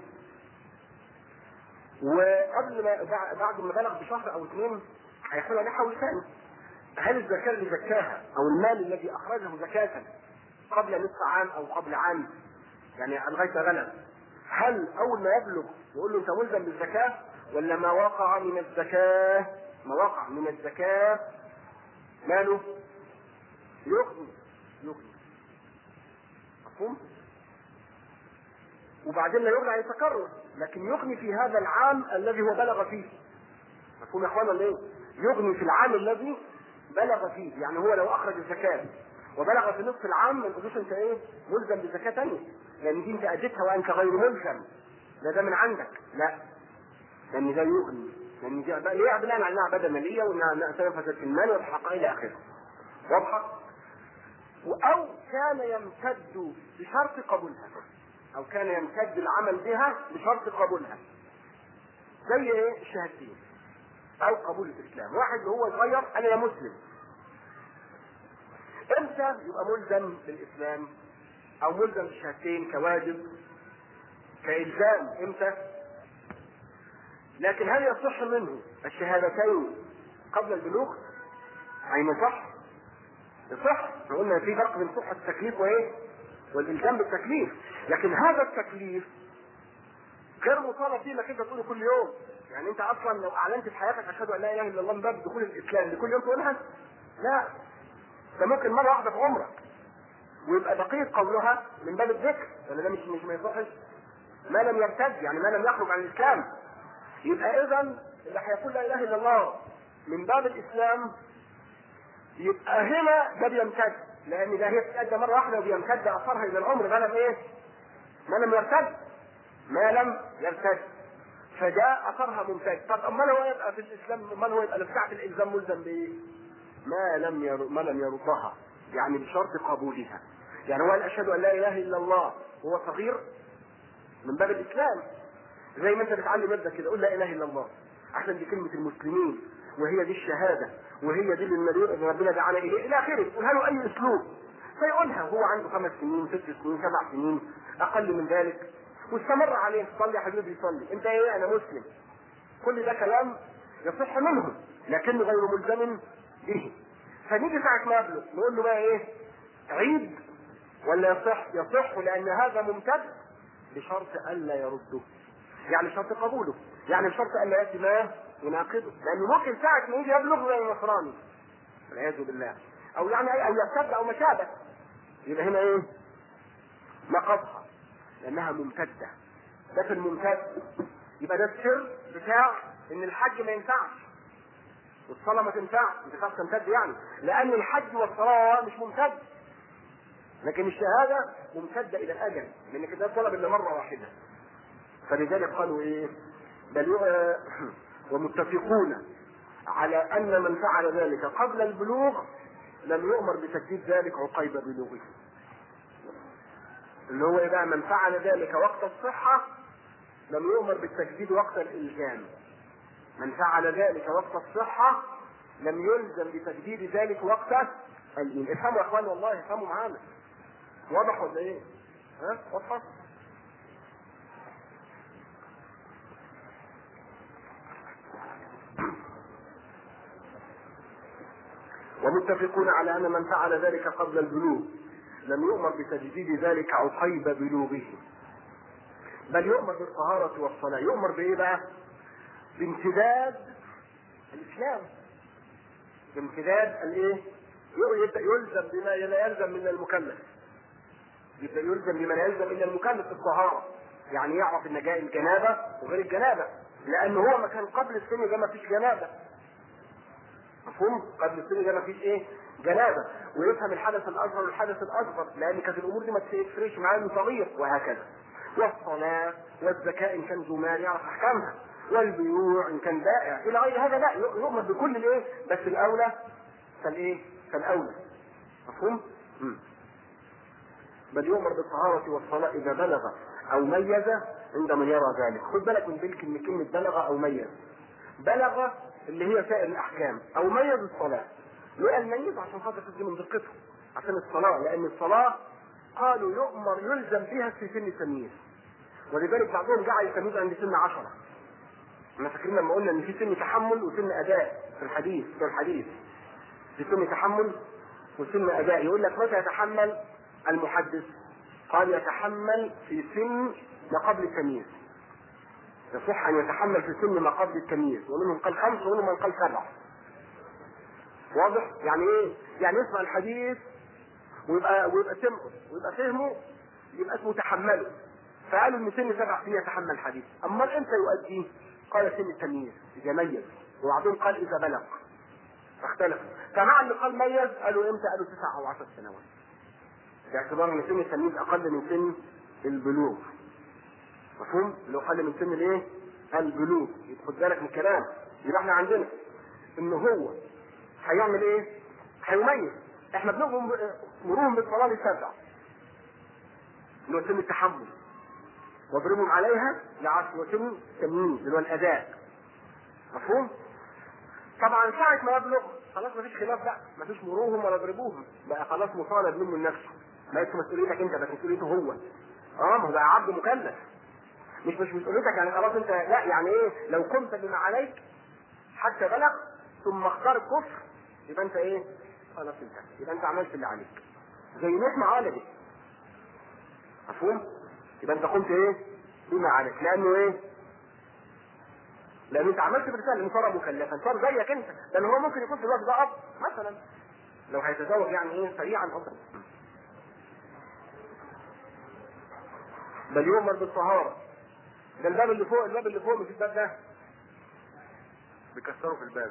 وقبل ما بعد ما بلغ بشهر او اثنين هيحصل عليه حول ثاني هل الزكاه اللي زكاها او المال الذي اخرجه زكاه قبل نصف عام او قبل عام يعني لغايه ما بلغ هل اول ما يبلغ يقول له انت ملزم بالزكاه ولا ما وقع من الزكاه ما وقع من الزكاه ماله يغني يغني مفهوم؟ وبعدين لا يغني عن التكرر لكن يغني في هذا العام الذي هو بلغ فيه مفهوم يا اخوانا ليه؟ يغني في العام الذي بلغ فيه يعني هو لو اخرج الزكاه وبلغ في نصف العام ما نقولوش انت ايه ملزم بزكاه ثانيه لان دي انت اديتها وانت غير ملزم لا ده من عندك لا لان ده يغني لان دي ليه بناء على انها عباده ماليه وانها تنفذت في المال والحق الى اخره واضحه؟ او كان يمتد بشرط قبولها او كان يمتد العمل بها بشرط قبولها زي ايه الشهادتين او قبول الاسلام واحد هو صغير انا يا مسلم امتى يبقى ملزم بالاسلام او ملزم بالشهادتين كواجب كالزام امتى لكن هل يصح منه الشهادتين قبل البلوغ اي ما صح يصح احنا قلنا في فرق بين صحه التكليف وايه والالزام بالتكليف لكن هذا التكليف غير مطالب فيه انك انت تقوله كل يوم يعني انت اصلا لو اعلنت في حياتك اشهد ان لا اله الا الله من باب دخول الاسلام لكل يوم تقولها لا ده ممكن مره واحده في عمرك ويبقى دقيق قولها من باب الذكر ولا ده مش مش ما يصحش ما لم يرتد يعني ما لم يخرج عن الاسلام يبقى اذا اللي هيقول لا اله الا الله من باب الاسلام يبقى هنا ده بيمتد لان ده هي بتتأدى مره واحده وبيمتد اثرها الى العمر ما لم ايه؟ ما لم يرتد ما لم يرتد فده اثرها ممتد طب امال هو يبقى في الاسلام امال هو يبقى لساعة الالزام ملزم بايه؟ ما لم ير... ما لم يردها يعني بشرط قبولها يعني هو اشهد ان لا اله الا الله هو صغير من باب الاسلام زي ما انت بتعلم ابنك كده قول لا اله الا الله عشان دي كلمه المسلمين وهي دي الشهاده وهي دي اللي ربنا دعانا اليه الى اخره قولها له اي اسلوب فيقولها وهو عنده خمس سنين ست سنين سبع سنين اقل من ذلك واستمر عليه صلي يا حبيبي صلي انت ايه انا مسلم كل ده كلام يصح منه لكنه غير ملزم به فنيجي ساعة ما يبلغ نقول له بقى ايه عيد ولا يصح يصح لان هذا ممتد بشرط الا يرده يعني شرط قبوله يعني بشرط الا ياتي ما يناقضه لانه ممكن ساعة ما يجي يبلغ زي النصراني والعياذ بالله او يعني او يرتد او ما شابه يبقى هنا ايه نقضها لانها ممتدة ده في الممتد يبقى ده السر بتاع ان الحج ما ينفعش والصلاة ما تنفعش ما تنفعش تمتد يعني لان الحج والصلاة مش ممتد لكن الشهادة ممتدة الى الاجل لان كده طلب الا مرة واحدة فلذلك قالوا ايه بل ومتفقون على ان من فعل ذلك قبل البلوغ لم يؤمر بتجديد ذلك عقيب بلوغه اللي هو بقى من فعل ذلك وقت الصحة لم يؤمر بالتجديد وقت الإلزام من فعل ذلك وقت الصحة لم يلزم بتجديد ذلك وقت الإيمان افهموا يا اخوان والله افهموا معانا واضح ولا ايه؟ ها؟ واضحة؟ ومتفقون على ان من فعل ذلك قبل البلوغ لم يؤمر بتجديد ذلك عقيب بلوغه بل يؤمر بالطهارة والصلاة يؤمر بإيه بقى؟ بامتداد الإسلام بامتداد الإيه؟ يبدأ يلزم بما لا يلزم من المكلف يبدأ يلزم بما لا يلزم إلا المكلف الطهارة يعني يعرف إن جاء الجنابة وغير الجنابة لأن هو ما كان قبل السن ده ما فيش جنابة مفهوم؟ قبل السن ده ما فيش إيه؟ جنابه ويفهم الحدث الاصغر والحدث الاكبر لان كانت الامور دي ما تفرقش معاه انه صغير وهكذا والصلاه والزكاه ان كان ذو مال يعرف احكامها والبيوع ان كان بائع الى غير هذا لا يؤمر بكل الايه بس الاولى فالايه فالاولى مفهوم؟ مم. بل يؤمر بالطهارة والصلاة إذا بلغ أو ميز عند من يرى ذلك خد بالك من تلك من كلمة بلغ أو ميز بلغ اللي هي سائر الأحكام أو ميز الصلاة ليه الميز عشان خاطر تدي من دقته عشان الصلاة لأن الصلاة قالوا يؤمر يلزم فيها في سن التمييز ولذلك بعضهم جعل التمييز عند سن عشرة احنا فاكرين لما قلنا ان في سن تحمل وسن اداء في الحديث في الحديث في سن تحمل وسن اداء يقول لك متى يتحمل المحدث قال يتحمل في سن ما قبل التمييز يصح ان يتحمل في سن ما قبل التمييز ومنهم قال خمس ومنهم من قال سبع واضح يعني ايه يعني يسمع الحديث ويبقى ويبقى سمعه ويبقى فهمه يبقى اسمه تحمله فقالوا ان سن سبع سنين يتحمل الحديث اما امتى يؤديه قال سن التمييز اذا ميز وبعضهم قال اذا بلغ فاختلفوا فمع اللي قال ميز قالوا امتى قالوا تسع او عشر سنوات باعتبار ان سن التمييز اقل من سن البلوغ مفهوم؟ اللي اقل من سن الايه؟ البلوغ خد بالك من الكلام يبقى احنا عندنا ان هو هيعمل ايه؟ هيميز احنا بنؤمن مرورهم بالصلاه لسبع اللي هو سن التحمل واضربهم عليها لعشر وسن تمييز اللي هو الاداء مفهوم؟ طبعا ساعة ما يبلغ خلاص مفيش خلاف بقى مفيش مروهم ولا اضربوهم بقى خلاص مطالب منه لنفسه ما يكفي مسؤوليتك انت بس مسؤوليته هو اه ما هو بقى عبد مكلف مش مش مسؤوليتك يعني خلاص انت لا يعني ايه لو قمت بما عليك حتى بلغ ثم اختار الكفر يبقى انت ايه خلاص انت يبقى انت عملت اللي عليك زي ناس معالجة مفهوم يبقى انت قمت ايه بما عليك لانه ايه لان انت عملت برسالة انه صار مكلفا صار زيك انت لان هو ممكن يكون في الوقت ده اب مثلا لو هيتزوج يعني ايه سريعا او بل يؤمر بالطهارة ده الباب اللي فوق الباب اللي فوق مش الباب ده بيكسروا في الباب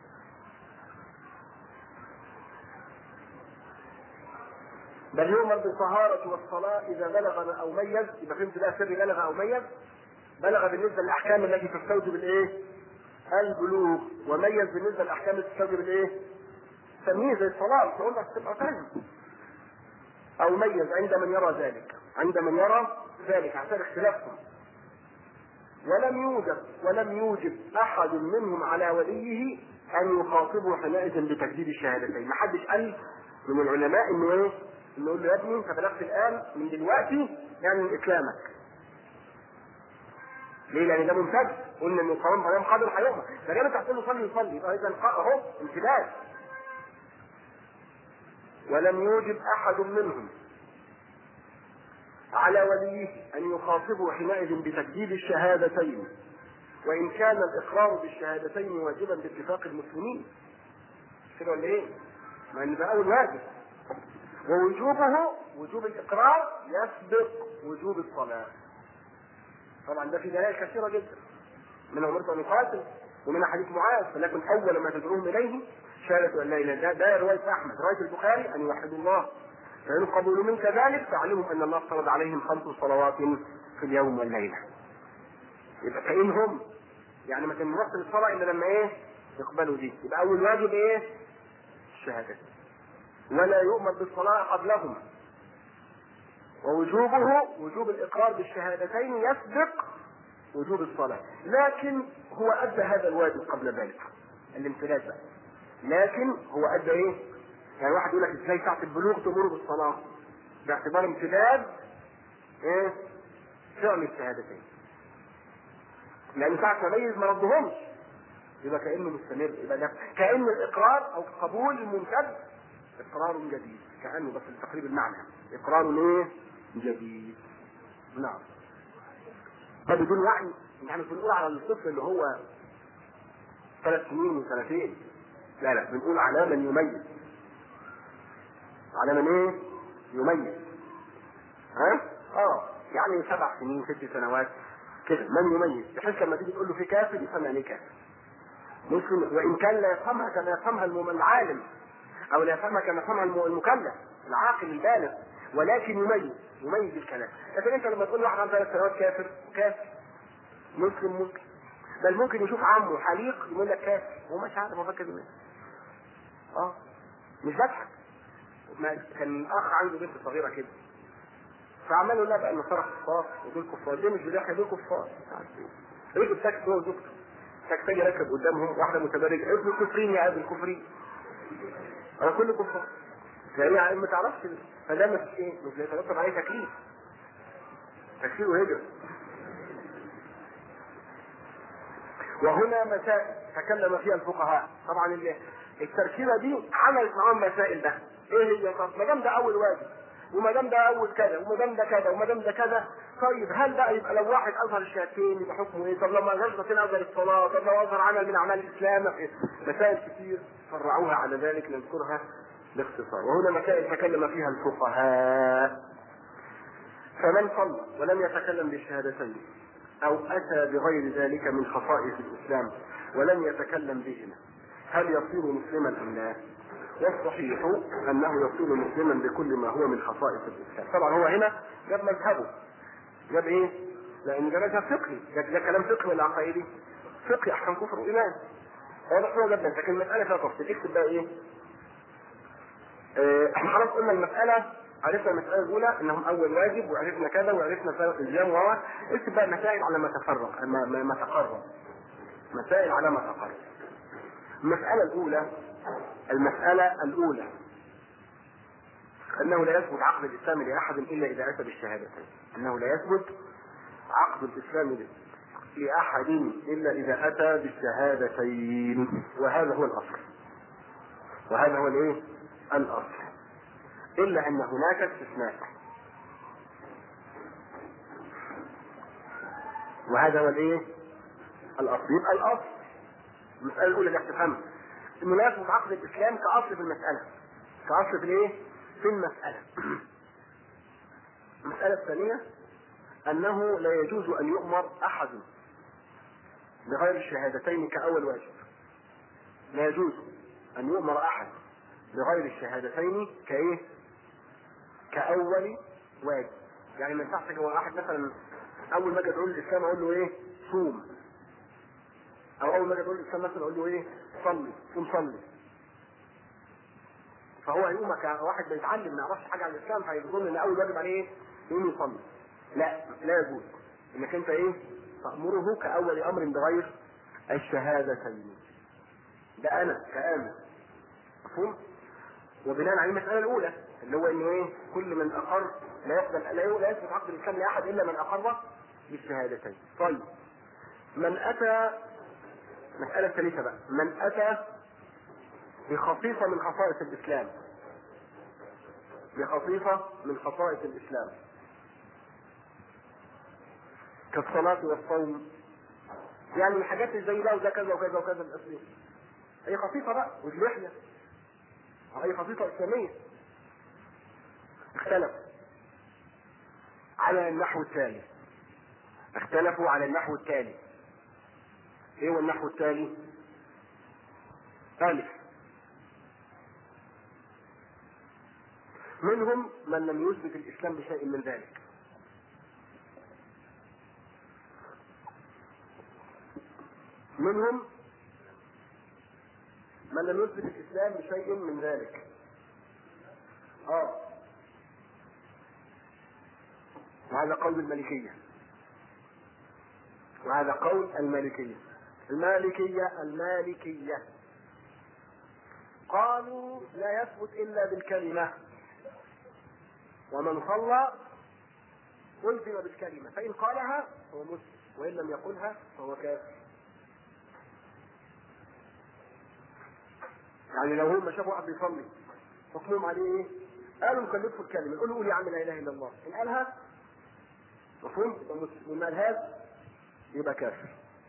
بل يؤمر بالطهارة والصلاة إذا بلغ أو ميز يبقى فهمت بقى سر بلغ أو ميز بلغ بالنسبة للأحكام التي تستوجب الإيه؟ البلوغ وميز بالنسبة للأحكام التي تستوجب الإيه؟ تمييز زي الصلاة تقول لك تبقى فاهم أو ميز عند من يرى ذلك عند من يرى ذلك عشان اختلافهم ولم يوجد ولم يوجب أحد منهم على وليه أن يخاطبه حينئذ بتجديد الشهادتين ما حدش قال من العلماء إنه إيه؟ إنه يقول له يا ابني أنت بلغت الآن من دلوقتي يعني من إسلامك ليه؟ لأن ده ممتد قلنا إن الصوم صيام قادر هيؤمر فجاب أنت هتقول له صلي يصلي يبقى إذا أهو امتداد ولم يوجب أحد منهم على وليه أن يخاطبه حينئذ بتجديد الشهادتين وإن كان الإقرار بالشهادتين واجبا باتفاق المسلمين كده ولا إيه؟ ما إن ده أول واجب ووجوبه وجوب الإقرار يسبق وجوب الصلاة طبعا ده في دلائل كثيرة جدا من أمرت أن يقاتل ومن حديث معاذ ولكن أول ما تدعوهم إليه شهادة أن لا إله إلا ده رواية أحمد رواية البخاري أن يوحدوا الله فإن قبلوا منك ذلك فاعلمهم أن الله افترض عليهم خمس صلوات في اليوم والليلة يبقى كأنهم يعني ما كان وقت الصلاة إلا لما إيه يقبلوا دي يبقى أول واجب إيه الشهادة ولا يؤمر بالصلاة قبلهما ووجوبه وجوب الإقرار بالشهادتين يسبق وجوب الصلاة لكن هو أدى هذا الواجب قبل ذلك الامتلاك بقى لكن هو أدى إيه يعني واحد يقول لك ازاي ساعة البلوغ تمر بالصلاة باعتبار امتداد ايه فعل الشهادتين لأن ساعة ما ميز ما ردهمش يبقى كأنه مستمر يبقى ده كأن الإقرار أو قبول الممتد إقرار جديد كأنه بس لتقريب المعنى إقرار ايه جديد نعم ده بدون وعي يعني بنقول على الطفل اللي هو ثلاث سنين وسنتين لا لا بنقول على من يميز على من ايه يميز ها اه يعني سبع سنين ست سنوات كده من يميز بحيث لما تيجي تقول له في كافر يفهم يعني كافر مسلم وان كان لا يفهمها كما يفهمها العالم او لا يفهمها كما يفهمها الم- المكلف العاقل البالغ ولكن يميز يميز الكلام لكن انت لما تقول واحد عنده ثلاث سنوات كافر كافر مسلم ممكن بل ممكن يشوف عمه حليق يقول لك كافر هو مش عارف هو فاكر مين اه مش بضحك ما- كان اخ عنده بنت صغيره كده فعملوا لا بقى النصارى كفار ودول كفار ليه مش بيضحك دول كفار ركب تاكسي هو وزوجته تاكسي راكب قدامهم واحده متبرجه ابن الكفرين يا ابن الكفرين انا كل كفار فهي ما تعرفش فده مش ايه مش بيترتب عليه تكليف تكفير وهجرة وهنا مسائل تكلم فيها الفقهاء طبعا ال- التركيبه دي عملت معاهم مسائل ده ايه هي طب ما دام ده اول واجب وما دام ده اول كذا وما دام ده كذا وما دام ده كذا طيب هل بقى يبقى لو واحد اظهر الشهادتين يبقى حكمه ايه؟ طب لو ما اظهرش الشهادتين اظهر الصلاه، طب لو اظهر عمل من اعمال الاسلام إيه؟ مسائل كتير فرعوها على ذلك نذكرها باختصار، وهنا مسائل تكلم فيها الفقهاء. فمن صلى ولم يتكلم بالشهادتين او اتى بغير ذلك من خصائص الاسلام ولم يتكلم بهما هل يصير مسلما ام لا؟ والصحيح انه يصير مسلما بكل ما هو من خصائص الاسلام، طبعا هو هنا جاب مذهبه جاب ايه؟ لان ده مذهب فقهي، ده, ده كلام فقهي ولا عقائدي؟ فقهي احكام كفر وايمان. واضح هو جدا لكن المساله فيها تفصيل، اكتب بقى ايه؟ آه، احنا خلاص قلنا المساله عرفنا المسألة الأولى أنهم أول واجب وعرفنا كذا وعرفنا سبب الزيام وهو اكتب بقى مسائل على ما تفرق ما, ما, ما تقرر مسائل على ما تقرر المسألة الأولى المسألة الأولى أنه لا يثبت عقد الإسلام لأحد إلا إذا أتى بالشهادتين أنه لا يثبت عقد الإسلام لأحد إلا إذا أتى بالشهادتين وهذا هو الأصل وهذا هو الإيه؟ الأصل إلا أن هناك استثناء وهذا هو الإيه؟ الأصل يبقى الأصل المسألة الأولى اللي هتفهمها إنه لا يثبت عقد الإسلام كأصل في المسألة كأصل في الإيه؟ في المسألة المسألة الثانية أنه لا يجوز أن يؤمر أحد بغير الشهادتين كأول واجب لا يجوز أن يؤمر أحد بغير الشهادتين كإيه؟ كأول واجب يعني ما ينفعش هو واحد مثلا أول ما أجي أقول الإسلام أقول له إيه؟ صوم أو أول ما أجي أقول الإسلام مثلا أقول له إيه؟ صلي قوم صلي فهو هيقوم كواحد بيتعلم ما يعرفش حاجة عن الإسلام فيظن إن أول واجب عليه إيه؟ يقوم يصلي لا لا يجوز إنك أنت إيه؟ تأمره كأول أمر بغير الشهادتين ده أنا كآمن مفهوم؟ وبناء على المسألة الأولى اللي هو إنه إيه؟ كل من أقر لا يقبل لا لا يثبت عقد الإسلام لأحد إلا من أقر بالشهادتين. طيب من أتى مسألة ثالثة بقى من أتى بخصيصة من خصائص الإسلام بخصيصة من خصائص الإسلام كالصلاة والصوم يعني الحاجات اللي زي ده وده كذا وكذا وكذا الأصلي هي خصيصة بقى واللحية هي خصيصة إسلامية اختلف على النحو التالي اختلفوا على النحو التالي ايه هو النحو التالي ألف منهم من لم يثبت الإسلام بشيء من ذلك منهم من لم يثبت الإسلام بشيء من ذلك اه وهذا قول المالكية وهذا قول المالكية المالكية المالكية قالوا لا يثبت إلا بالكلمة ومن صلى ألزم بالكلمة فإن قالها فهو مسلم وإن لم يقلها فهو كافر يعني لو هم شافوا واحد بيصلي حكمهم عليه ايه؟ قالوا نكلفه الكلمه قولوا قول يا عم لا اله الا الله ان قالها مفهوم يبقى مسلم وما قالهاش يبقى كافر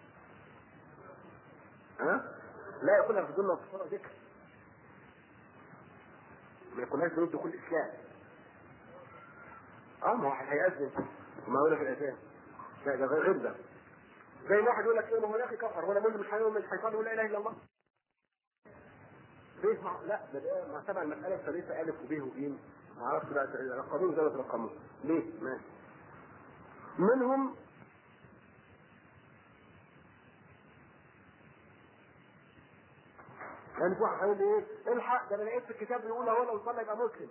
ها؟ لا يقولها في ضمن الصلاة ذكر ما يقولهاش ضمن دخول الاسلام اه ما هو هيأذن وما يقولها في الاذان لا ده غير ده زي ما واحد يقول لك ايه ما هو يا اخي كفر وانا بقول له مش هيقول مش هيصلي ولا اله الا الله فيه مع... لا ده ده مع تبع المساله الثالثه الف وب وج ما اعرفش بقى رقمين زي ما ترقموا ليه؟ ماشي منهم يعني في واحد هيقول لي ايه؟ الحق ده انا لقيت في الكتاب بيقول هو لو صلى يبقى مسلم.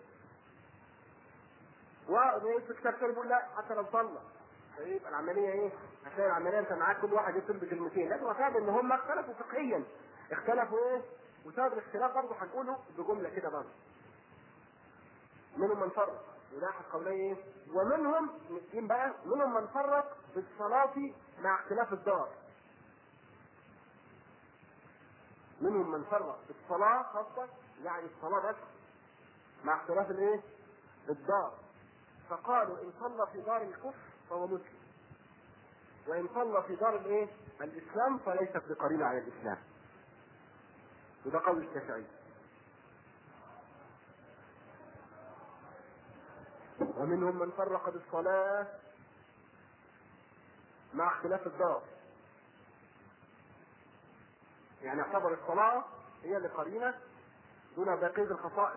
ولقيت في الكتاب تاني بيقول لا حتى لو صلى. فيبقى العمليه ايه؟ هتلاقي العمليه انت معاك كل واحد يكتب بكلمتين، لكن وفاهم ان هم اختلفوا فقهيا. اختلفوا ايه؟ وسبب الاختلاف برضه هنقوله بجمله كده برضه. منهم من فرق وده احد قولي ايه؟ ومنهم مسكين بقى منهم من فرق بالصلاه مع اختلاف الدار. منهم من فرق الصلاة خاصة يعني الصلاة بس مع اختلاف الايه؟ الدار فقالوا ان صلى في دار الكفر فهو مسلم وان صلى في دار الايه؟ الاسلام فليست بقرينة على الاسلام وده قول الشافعي ومنهم من فرق بالصلاة مع اختلاف الدار يعني اعتبر الصلاة هي اللي قرينة دون بقية الخصائص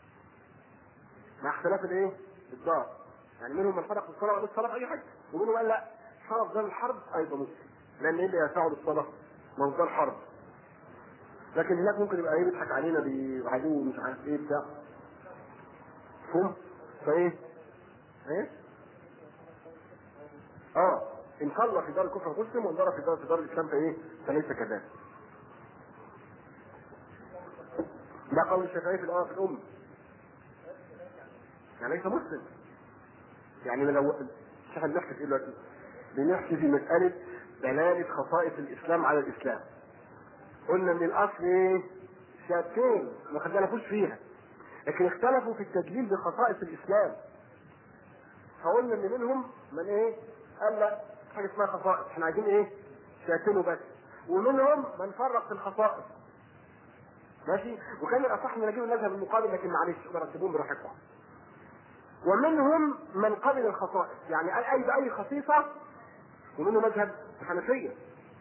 مع اختلاف الايه؟ الدار يعني منهم من فرق الصلاة وقال الصلاة في أي حاجة ومنهم قال لا شرف دار الحرب أيضا مسلم لأن إيه اللي يساعد الصلاة؟ ما هو دار حرب لكن هناك ممكن يبقى ايه بيضحك علينا بعدو مش عارف ايه بتاع فهم فايه؟ ايه؟ اه ان صلى في دار الكفر مسلم وان ضرب في دار في دار الاسلام فايه؟ فليس كذلك ده قول الشافعي في الأول في الأم يعني ليس مسلم يعني لو مش احنا بنحكي في ايه دلوقتي؟ بنحكي في مسألة دلالة خصائص الإسلام على الإسلام قلنا ان الأصل ايه؟ شهادتين ما اختلفوش فيها لكن اختلفوا في التدليل بخصائص الإسلام فقلنا ان منهم من ايه؟ قال لا حاجة اسمها خصائص احنا عايزين ايه؟ شهادتين وبس ومنهم من فرق في الخصائص ماشي وكان الاصح ان نجيب المذهب المقابل لكن معلش رتبوهم براحتكم ومنهم من قبل الخصائص يعني قال اي باي خصيصه ومنه مذهب الحنفيه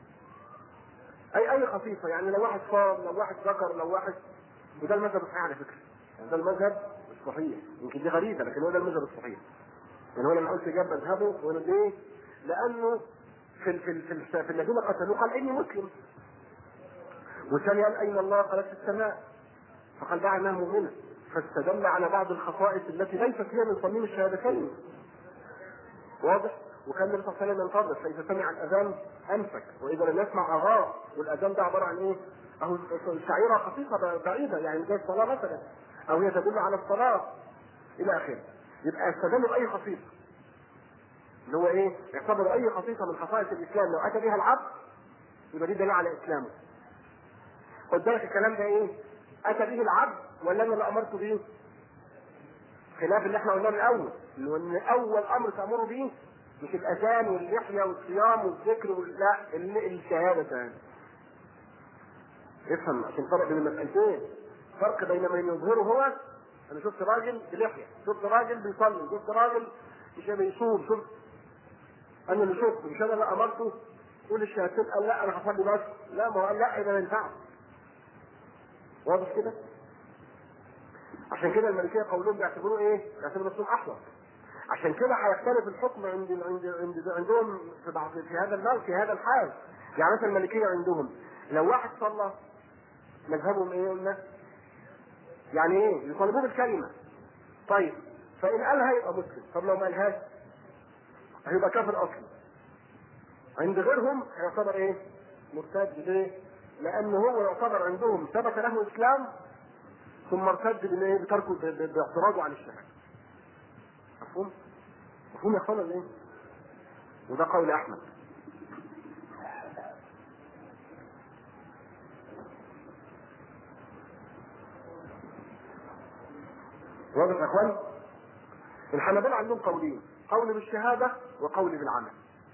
اي اي خصيصه يعني لو واحد صام لو واحد ذكر لو واحد وده المذهب الصحيح على فكره يعني ده المذهب الصحيح يمكن دي غريبه لكن هو ده المذهب الصحيح يعني هو لما قلت جاب مذهبه وانا ليه؟ لانه في ال في ال في, ال في الذين قتلوه قال اني مسلم والثاني قال اين الله قالت في السماء فقال دعا انها مؤمنه فاستدل على بعض الخصائص التي ليست هي من صميم الشهادتين واضح وكان النبي صلى الله عليه وسلم ينتظر فاذا سمع الاذان امسك واذا لم يسمع اغار والاذان ده عباره عن ايه؟ اهو شعيره خفيفه بعيده يعني زي الصلاه مثلا او هي تدل على الصلاه الى اخره يبقى استدلوا باي خصيصه اللي هو ايه؟ يعتبر اي خصيصه من خصائص الاسلام لو اتى بها العبد يبقى دي دليل على اسلامه خد بالك الكلام ده ايه؟ اتى به العبد ولا انا اللي امرت به؟ خلاف اللي احنا قلناه من الاول اللي هو ان اول امر تامره به مش الاذان واللحيه والصيام والذكر وال... لا الشهاده تاني افهم عشان فرق بين المسألتين فرق بين من يظهره هو انا شفت راجل بلحيه شفت راجل بيصلي شفت راجل مش بيصوم شفت انا اللي شفته مش انا اللي امرته قول الشهادتين قال لا انا هصلي بس لا ما هو قال لا يبقى ما ينفعش واضح كده؟ عشان كده الملكيه قولهم بيعتبروه ايه؟ بيعتبروا نفسهم احوط. عشان كده هيختلف الحكم عند عند عند عندهم في بعض في هذا النوع في هذا الحال. يعني مثلا الملكيه عندهم لو واحد صلى مذهبهم ايه قلنا؟ يعني ايه؟ يطالبوه بالكلمه. طيب فان قالها يبقى مسلم، طب لو ما قالهاش هيبقى كافر اصلا. عند غيرهم هيعتبر ايه؟ مرتد ليه؟ لأن هو يعتبر عندهم ثبت له إسلام ثم ارتد بالايه؟ بتركه باعتراضه عن الشهادة. مفهوم؟ مفهوم يا اخوانا ايه؟ وده قول أحمد. واضح يا اخوان؟ الحنابلة عندهم قولين، قول بالشهادة وقول بالعمل.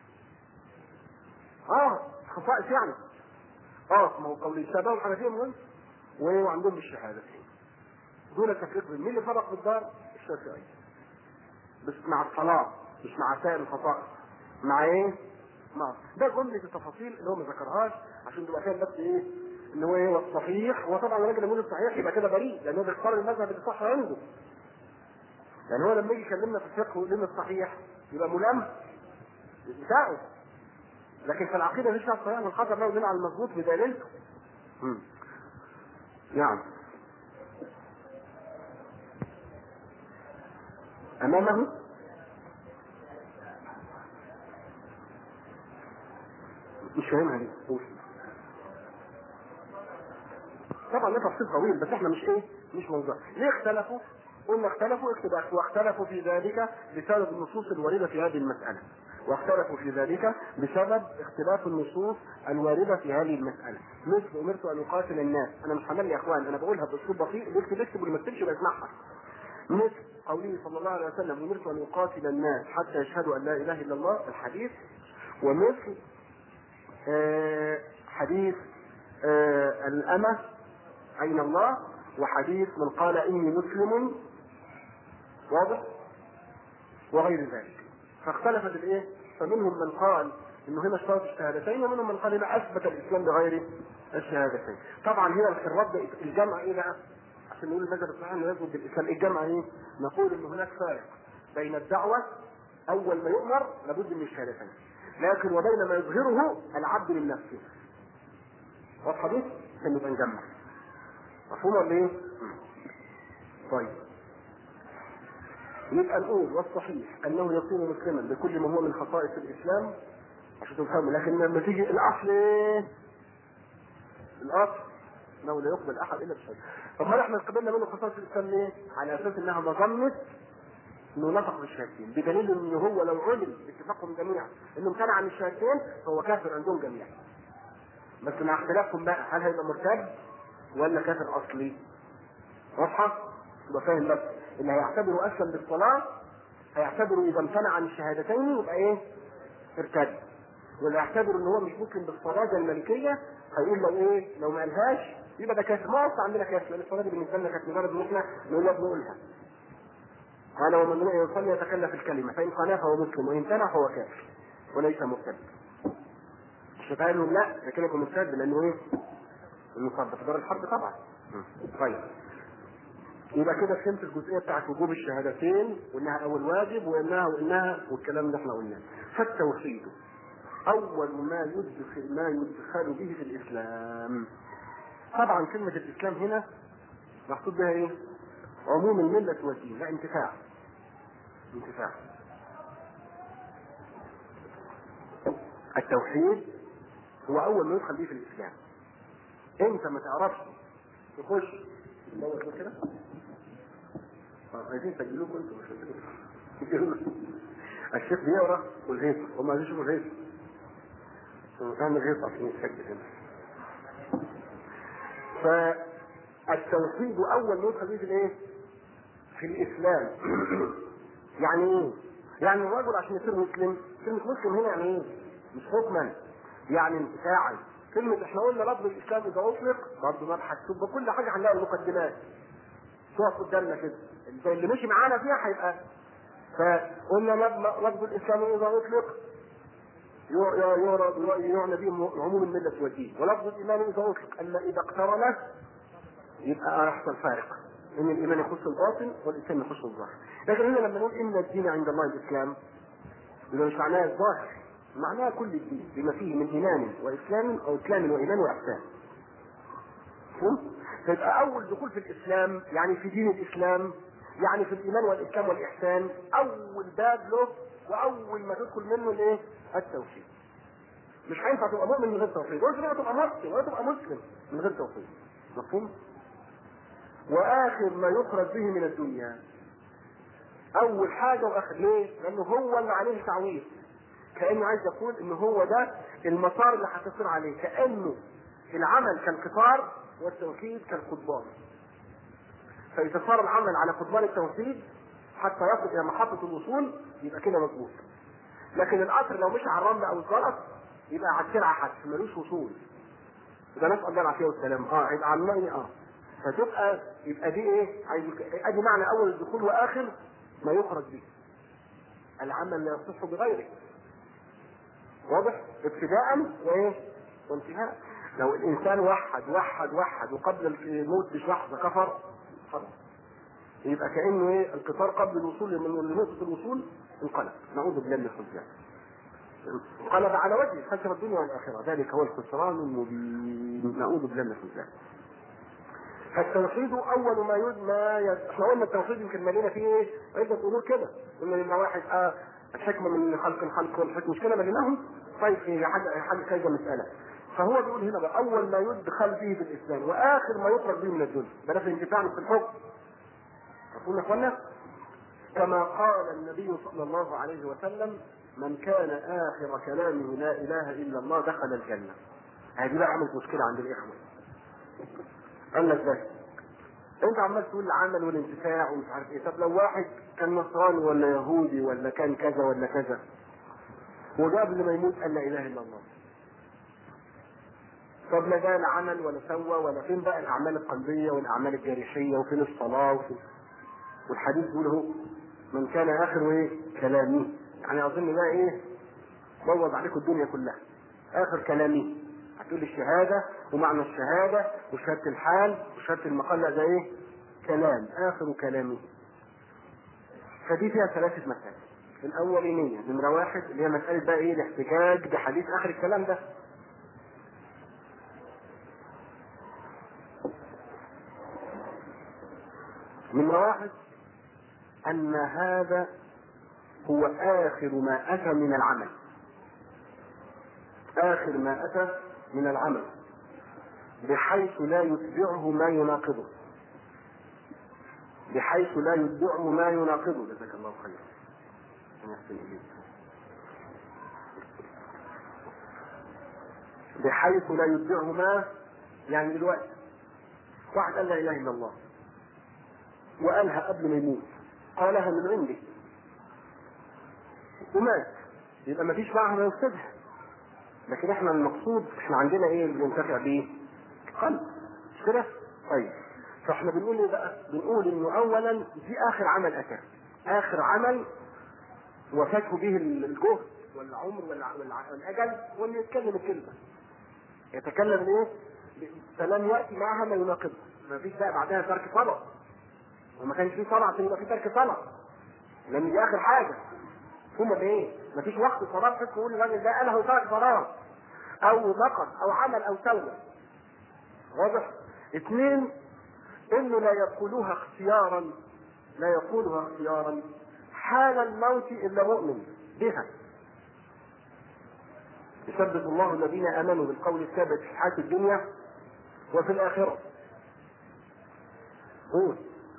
اه خصائص يعني اه ما هو قول الشهاده والحنفيه مهم وعندهم الشهاده دون التفريق بين مين اللي فرق بالدار؟ الشافعي بس مع الصلاه مش مع سائر الخصائص مع ايه؟ مع ده جمله التفاصيل اللي هو ما ذكرهاش عشان تبقى فاهم بس ايه اللي هو ايه والصحيح وطبعا الراجل يقول الصحيح يبقى كده بريء لانه بيختار المذهب اللي صح عنده يعني هو لما يجي يكلمنا في الفقه ويقول لنا الصحيح يبقى ملام بتاعه لكن في العقيده مش على الصحيح والخطا بقى يقول على المظبوط بدليلته نعم امامه مش فاهمها دي قول. طبعا ده تفصيل طويل بس احنا مش ايه مش موضوع ليه اختلفوا قلنا اختلفوا اختلاف واختلفوا في ذلك بسبب النصوص الواردة في هذه المسألة واختلفوا في ذلك بسبب اختلاف النصوص الواردة في هذه المسألة مثل أمرت أن أقاتل الناس أنا مش حمل يا إخوان أنا بقولها بأسلوب بسيط اللي يكتب يكتب واللي ما يكتبش يسمعها مثل قوله صلى الله عليه وسلم أمرت أن أقاتل الناس حتى يشهدوا أن لا إله إلا الله الحديث ومثل آه حديث آه الأمة أين الله وحديث من قال إني مسلم واضح وغير ذلك فاختلفت الايه فمنهم من قال انه هنا اشترط الشهادتين ومنهم من قال هنا اثبت الاسلام بغير الشهادتين طبعا هنا الرد الجمع ايه بقى عشان نقول المذهب الصحيح انه يثبت بالاسلام الجمع ايه نقول ان هناك فارق بين الدعوه اول ما يؤمر لابد من الشهادتين لكن وبين ما يظهره العبد من نفسه واضحه دي عشان نبقى نجمع مفهوم ولا ايه؟ طيب يبقى نقول والصحيح انه يكون مسلما بكل ما هو من خصائص الاسلام عشان تفهموا لكن لما تيجي الاصل ايه؟ الاصل انه لا يقبل احد الا بشيء طب هل احنا قبلنا منه خصائص الاسلام ليه؟ على اساس انها مظنه انه نطق بالشهادتين بدليل ان هو لو علم باتفاقهم جميعا انه امتنع عن الشهادتين فهو كافر عندهم جميعا بس مع اختلافهم بقى هل هيبقى مرتد ولا كافر اصلي؟ واضحه؟ تبقى فاهم بس اللي هيعتبره اسلم بالصلاه هيعتبره اذا امتنع عن الشهادتين يبقى ايه؟ ارتد واللي يعتبر ان هو مش مسلم بالصلاه زي الملكيه هيقول لو ايه؟ لو ما قالهاش يبقى ده كافر ما اصلا عندنا كافر لان الصلاه دي بالنسبه لنا كانت مجرد ان احنا نقول لك نقولها قال ومن يصلي يتكلف الكلمه فان قالها فهو مسلم وان امتنع فهو كافر وليس مرتد مش قال لهم لا ده كده يكون مرتد لانه ايه؟ المصاب في دار الحرب طبعا طيب يبقى كده فهمت الجزئيه بتاعت وجوب الشهادتين وانها اول واجب وانها وانها والكلام اللي احنا قلناه فالتوحيد اول ما يدخل ما يدخل به في الاسلام طبعا كلمه الاسلام هنا مقصود بها ايه؟ عموم المله والدين لا انتفاع انتفاع التوحيد هو اول ما يدخل به في الاسلام انت ما تعرفش تخش دور كده عايزين تسجلوكم انتوا مش الشيخ بيقرا والغيط هم عايزين يشوفوا الغيط اعمل غيط عشان يسجل هنا فالتوحيد اول ما يدخل في الايه؟ في الاسلام يعني ايه؟ يعني الرجل عشان يصير مسلم كلمة مسلم هنا يعني ايه؟ مش حكما يعني انتفاعا كلمة احنا قلنا لفظ الاسلام اذا اطلق برضه مبحث تبقى كل حاجة هنلاقي المقدمات تقف قدامنا كده زي اللي مشي معانا فيها هيبقى فقلنا لفظ الاسلام اذا اطلق يعنى به عموم المله والدين ولفظ الايمان اذا اطلق اما اذا اقترن يبقى يحصل فارق ان الايمان يخص الباطن والاسلام يخص الظاهر لكن هنا لما نقول ان الدين عند الله الاسلام يبقى مش معناها الظاهر معناها كل الدين بما فيه من ايمان واسلام او اسلام وايمان واحسان فيبقى اول دخول في الاسلام يعني في دين الاسلام يعني في الايمان والاسلام والاحسان اول باب له واول ما تدخل منه الايه؟ التوحيد. مش هينفع تبقى مؤمن من غير توحيد، ولا تبقى تبقى مسلم ولا تبقى مسلم من غير توحيد. مفهوم؟ واخر ما يخرج به من الدنيا اول حاجه واخر ليه؟ لانه هو اللي عليه تعويض. كانه عايز يقول ان هو ده المسار اللي هتصير عليه، كانه العمل كالقطار والتوحيد كالقضبان. فإذا صار العمل على قضبان التوحيد حتى يصل إلى محطة الوصول يبقى كده مظبوط. لكن القطر لو مشي على الرمل أو الزلط يبقى على السرعة حتى ملوش وصول. يبقى نسأل الله العافية والسلام اه يبقى على الماء اه فتبقى يبقى دي ايه؟ عايز ادي معنى اول الدخول واخر ما يخرج به. العمل لا يصح بغيره. واضح؟ ابتداء وايه؟ وانتهاء. لو الانسان وحد وحد وحد وقبل الموت بلحظه كفر خلاص يبقى كانه ايه القطار قبل الوصول من نقطه الوصول انقلب نعوذ بالله من الخزيان انقلب على وجهه خسر الدنيا والاخره ذلك هو الخسران المبين نعوذ بالله من الخزيان فالتوحيد اول ما يد ما يد... احنا قلنا التوحيد يمكن ملينا فيه ايه؟ عده امور كده قلنا لما واحد اه الحكمه من خلق الخلق والحكمه مش كده مليناهم؟ طيب ايه حاجه حاجه كذا مساله فهو بيقول هنا بقى اول ما يدخل به في الاسلام واخر ما يخرج به من الدنيا بلاش الانتفاع في الحكم مفهوم يا اخوانا؟ كما قال النبي صلى الله عليه وسلم من كان اخر كلامه لا اله الا الله دخل الجنه. هذه بقى عملت مشكله عند الاخوه. قال لك بس انت عمال تقول العمل والانتفاع ومش عارف ايه طب لو واحد كان نصراني ولا يهودي ولا كان كذا ولا كذا وجاء قبل ما يموت قال لا اله الا الله طب لا ده لا عمل ولا سوى ولا فين بقى الاعمال القلبيه والاعمال الجارحيه وفين الصلاه وفين والحديث بيقول اهو من كان اخر ايه كلامي يعني اظن بقى ايه بوظ عليكم الدنيا كلها اخر كلامي هتقول الشهادة ومعنى الشهادة وشهادة الحال وشهادة المقال لا ده ايه؟ كلام آخر كلامي. فدي فيها ثلاثة مسائل. الأولانية نمرة واحد اللي هي مسألة بقى ايه الاحتجاج بحديث آخر الكلام ده. نمرة واحد أن هذا هو آخر ما أتى من العمل. آخر ما أتى من العمل بحيث لا يتبعه ما يناقضه بحيث لا يتبعه ما يناقضه جزاك الله خيرا يحسن إليك بحيث لا يتبعه ما يعني دلوقتي واحد قال لا اله الا الله وقالها قبل ما يموت قالها من عندي ومات يبقى ما فيش معها ما يفسدها لكن احنا المقصود احنا عندنا ايه اللي بننتفع بيه؟ قلب مش كده؟ طيب فاحنا بنقول ايه بقى؟ بنقول انه اولا دي اخر عمل اتى اخر عمل وفاته به الجهد والعمر والاجل وانه يتكلم الكلمه يتكلم ايه؟ فلم ياتي معها ما يناقضها ما فيش بقى بعدها ترك صلاه وما كانش في صلاه عشان يبقى في ترك صلاه لان دي اخر حاجه ثم بايه؟ مفيش وقت صلاه تحس تقول الراجل ده قالها وترك صلاه او نقض او عمل او سوى واضح؟ اثنين انه لا يقولوها اختيارا لا يقولها اختيارا حال الموت الا مؤمن بها يثبت الله الذين امنوا بالقول الثابت في الحياه الدنيا وفي الاخره قول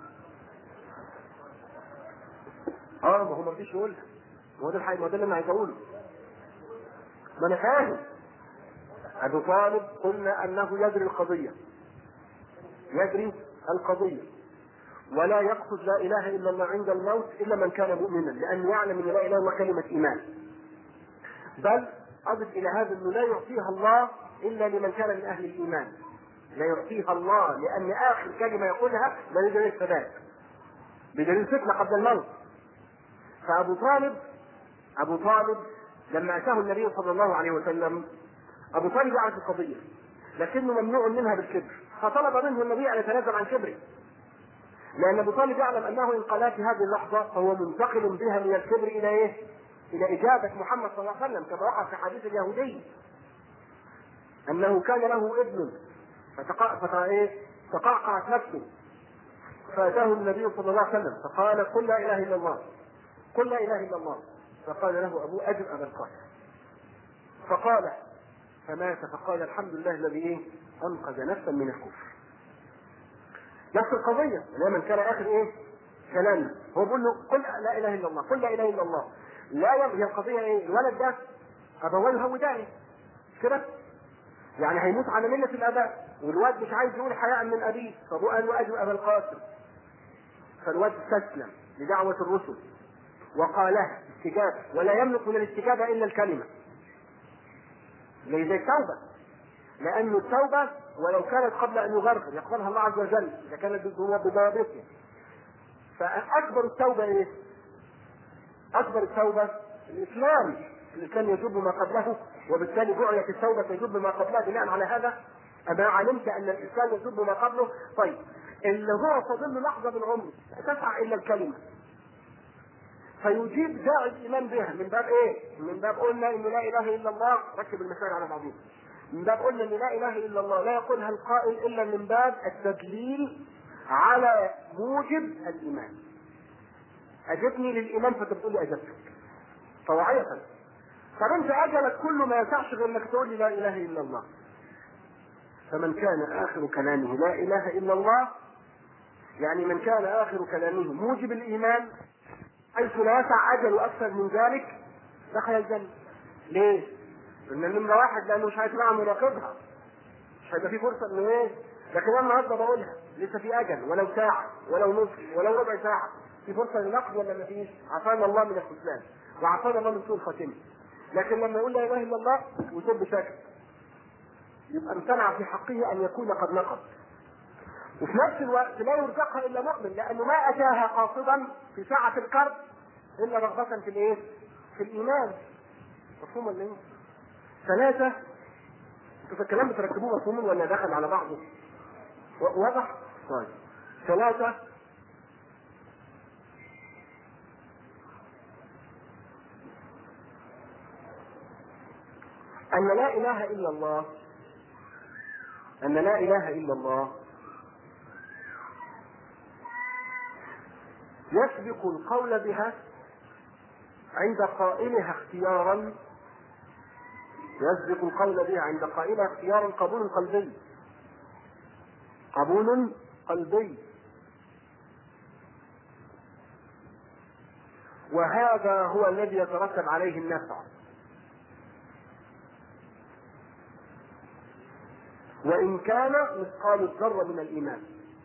اه ما هو ما فيش يقولها ما هو ده الحقيقة ما هو ده اللي انا عايز اقوله ما انا فاهم ابو طالب قلنا انه يدري القضيه يدري القضيه ولا يقصد لا اله الا الله عند الموت الا من كان مؤمنا لان يعلم ان لا اله الا الله كلمه ايمان بل اضف الى هذا انه لا يعطيها الله الا لمن كان من اهل الايمان لا يعطيها الله لان اخر كلمه يقولها بدليل الثبات بدليل فتنه قبل الموت فابو طالب ابو طالب لما اتاه النبي صلى الله عليه وسلم ابو طالب يعرف القضيه لكنه ممنوع منها بالكبر فطلب منه النبي ان يتنازل عن كبره لان ابو طالب يعلم انه ان قال في هذه اللحظه فهو منتقل بها من الكبر الى ايه؟ الى اجابه محمد صلى الله عليه وسلم كما وقع في حديث اليهودي انه كان له ابن فتقع فت... ايه؟ تقعقعت نفسه فاتاه النبي صلى الله عليه وسلم فقال قل لا اله الا الله قل لا اله الا الله فقال له ابوه اجب ابا القاسم فقال فمات فقال الحمد لله الذي ايه انقذ نفسا من الكفر نفس القضية اللي من كان اخر ايه كلامه هو بيقول له قل لا اله الا الله قل لا اله الا الله لا هي القضية ايه الولد ده ابواه يهوداني كده يعني هيموت على ملة الاباء والواد مش عايز يقول حياء من ابيه فابوه قال له اجب ابا القاسم فالواد استسلم لدعوة الرسل وقالها استجابة ولا يملك من الاستجابة إلا الكلمة زي زي التوبة لأن التوبة ولو كانت قبل أن يغرغر يقبلها الله عز وجل إذا كانت بضوابطها فأكبر التوبة إيه؟ أكبر التوبة الإسلام اللي كان يجب ما قبله وبالتالي جعلت التوبة تجب ما قبلها بناء على هذا أما علمت أن الإسلام يجب ما قبله طيب اللي هو فاضل له لحظة من عمره لا تسعى إلا الكلمة فيجيب داعي الإيمان بها من باب إيه؟ من باب قلنا إن لا إله إلا الله ركب المثال على بعضهم من باب قلنا إن لا إله إلا الله لا يقولها القائل إلا من باب التدليل على موجب الإيمان أجبني للإيمان فتقول لي أجبتك طوعية طب انت اجلك كله ما يسعش غير انك تقول لي لا اله الا الله فمن كان اخر كلامه لا اله الا الله يعني من كان اخر كلامه موجب الايمان حيث لا يسع اجله اكثر من ذلك دخل الجنه ليه؟ لان النمره واحد لانه مش هيطلع مراقبها مش هيبقى في فرصه انه ايه؟ لكن انا النهارده بقولها لسه في اجل ولو ساعه ولو نصف ولو ربع ساعه في فرصه للنقد ولا ما فيش؟ عافانا الله من الخذلان وعافانا الله من سوء الخاتمه لكن لما يقول لا اله الا الله ويسب ساكت يبقى امتنع في حقه ان يكون قد نقض وفي نفس الوقت لا يرزقها الا مؤمن لانه ما اتاها قاصدا في ساعه الكرب الا رغبه في الايه؟ في الايمان مفهوم ولا ايه؟ ثلاثه شوف الكلام بتركبوه مفهوم ولا دخل على بعضه؟ واضح؟ طيب ثلاثه أن لا إله إلا الله أن لا إله إلا الله يسبق القول بها عند قائلها اختيارا يسبق القول بها عند قائلها اختيارا قبول قلبي قبول قلبي وهذا هو الذي يترتب عليه النفع وإن كان مثقال الذرة من الإيمان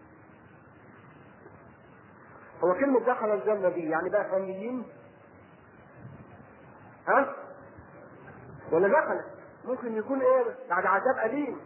هو كلمة دخل الجنة دي يعني بقى فنيين ها ولا دخلت ممكن يكون ايه بعد عذاب أليم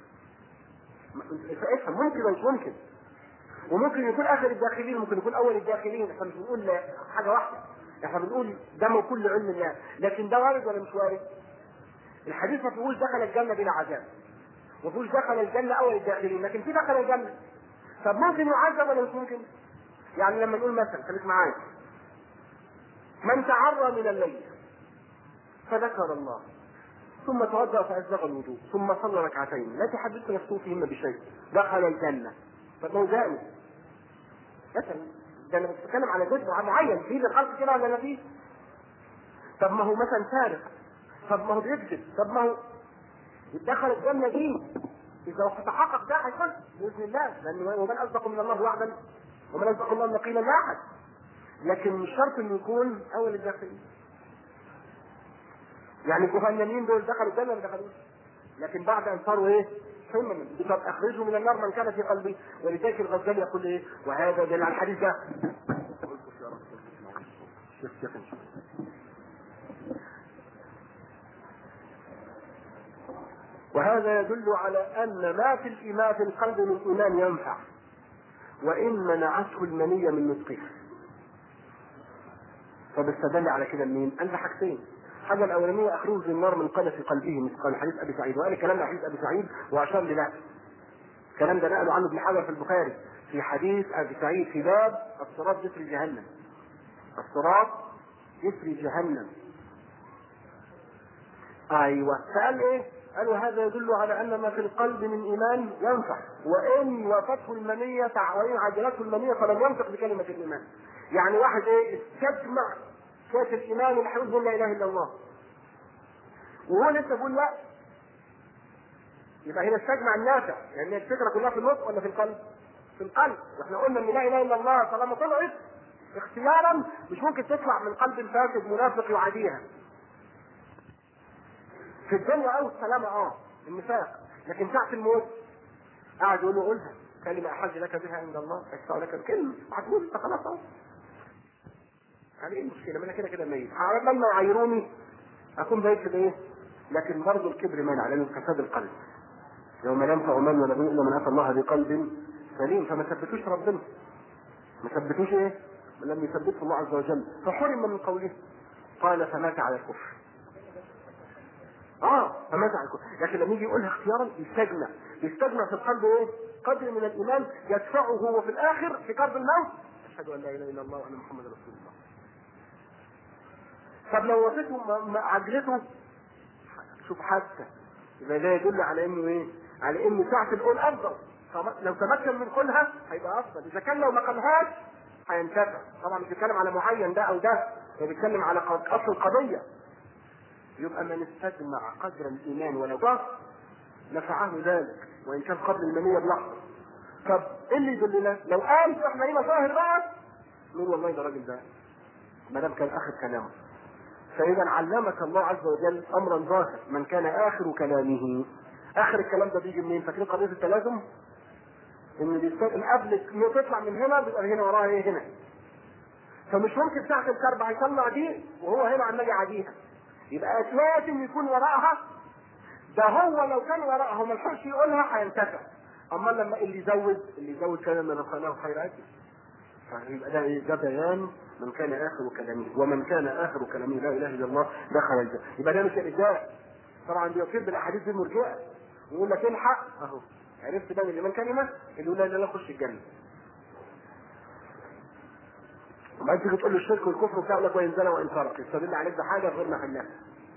افهم ممكن ولا مش ممكن وممكن يكون اخر الداخلين ممكن يكون اول الداخلين احنا مش بنقول حاجه واحده احنا بنقول ده من كل علم الله لكن ده وارد ولا مش وارد الحديث ما بيقول دخل الجنه بلا عذاب ما بيقولش دخل الجنه اول الداخلين لكن في دخل الجنه طب ممكن يعذب ولا مش ممكن يعني لما نقول مثلا خليك معايا من تعرى من الليل فذكر الله ثم توضا فاسبغ الوضوء ثم صلى ركعتين لا تحدث نفسه فيهن بشيء دخل الجنه طب ما هو جائز مثلا ده انا بتكلم على جزء معين في الخلق كده ولا لا فيه طب ما هو مثلا سارق طب ما هو بيكذب طب ما هو دخل الجنه دي اذا تحقق ده هيخش باذن الله لان ومن اصدق من الله وعدا ومن اصدق الله من قيل لا احد لكن مش شرط انه يكون اول الداخلين يعني الجهنميين دول دخلوا الجنه ما دخلوش لكن بعد ان صاروا ايه؟ حمما طب اخرجوا من النار من كان في قلبي ولذلك الغزالي يقول ايه؟ وهذا دليل على الحديث ده وهذا يدل على ان ما في الايمان في القلب من ايمان ينفع وان منعته المنيه من نطقها طب استدل على كده منين؟ قال ده حاجتين الحاجة الأولانية أخرج النار من قال في قلبه مثقال حديث أبي سعيد وقال الكلام ده حديث أبي سعيد وأشار لده الكلام ده نقله عنه ابن حجر في البخاري في حديث أبي سعيد في باب الصراط جسر جهنم الصراط جسر جهنم أيوه فقال إيه؟ قالوا هذا يدل على أن ما في القلب من إيمان ينفع وإن وافته المنية وإن عجلته المنية فلم ينطق بكلمة الإيمان يعني واحد إيه استجمع شوية الإيمان اللي هيقول لا إله إلا الله وهو لسه بيقول لا يبقى هنا استجمع النافع لأن يعني الفكرة كلها في النطق ولا في القلب؟ في القلب واحنا قلنا ان لا اله الا الله طالما طلعت اختيارا مش ممكن تطلع من قلب فاسد منافق يعاديها في الدنيا او السلامة اه النفاق لكن ساعة الموت قاعد يقول له قولها كلمة أحج لك بها عند الله أشفع لك الكلمة هتقول انت خلاص اهو يعني ايه المشكله؟ ما انا كده كده ميت لما يعايروني اكون بقيت في ايه؟ لكن برضه الكبر منع لانه فساد القلب يوم لا ينفع مال ولا بنون الا من اتى الله بقلب سليم فما ثبتوش ربنا ما ثبتوش ايه؟ لم يثبته الله عز وجل فحرم من قوله قال فمات على الكفر اه فماذا عن الكفر لكن لما يجي يقولها اختيارا يستجمع يستجمع في القلب ايه قدر من الايمان يدفعه وفي الاخر في قلب الموت اشهد ان لا اله الا الله وان محمدا رسول الله طب لو وصيته م- م- عجلته شوف حتى يبقى ده يدل على انه ايه على ان ساعة القول افضل طب لو تمكن من قولها هيبقى افضل اذا كان لو ما قالهاش هينتفع طبعا مش بيتكلم على معين ده او ده هو بيتكلم على قد- اصل القضيه يبقى من استجمع قدر الايمان ولو ضعف نفعه ذلك وان كان قبل المنيه بلحظه طب ايه اللي يدلنا لو قال احنا لينا ظاهر بقى نقول والله ده راجل ده ما دام كان اخر كلامه فاذا علمك الله عز وجل امرا ظاهر من كان اخر كلامه اخر الكلام ده بيجي منين فاكرين قضيه التلازم ان الانسان قبل ما تطلع من هنا بيبقى هنا وراها ايه هنا فمش ممكن ساعة الكرب هيطلع دي وهو هنا عمال يعاديها يبقى لازم يكون وراها ده هو لو كان وراها وما لحقش يقولها هينتفع اما لما اللي يزود اللي يزود كان من رفعناه خير اجر فيبقى ده ايه ده بيان من كان اخر كلامه ومن كان اخر كلامه لا اله الا الله دخل الجنه يبقى ده مش الرجاء طبعا بيصير بالاحاديث دي المرجئه ويقول لك الحق اهو عرفت بقى من من كلمه اللي يقول لا لا لا خش الجنه وبعدين تيجي تقول له الشرك والكفر وبتاع يقول لك وان زنى وان سرق يستدل عليك بحاجه غير محلها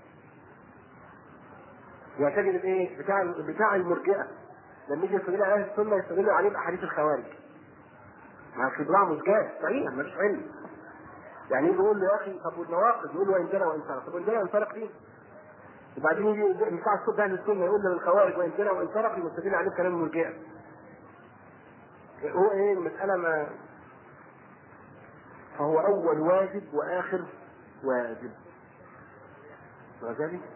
وتجد الايه بتاع بتاع المرجئه لما يجي يستدل على اهل السنه يستدل عليه باحاديث الخوارج مع خبراء مزجاج صحيح مفيش علم يعني يجي يقول له يا اخي طب والنواقض يقول له وان زنى وان سرق طب وان زنى وان سرق دي وبعدين يجي بتاع الصبح اهل السنه يقول للخوارج وان زنى وان سرق يستدل عليه بكلام المرجئه هو ايه المساله ما فهو اول واجب واخر واجب وذلك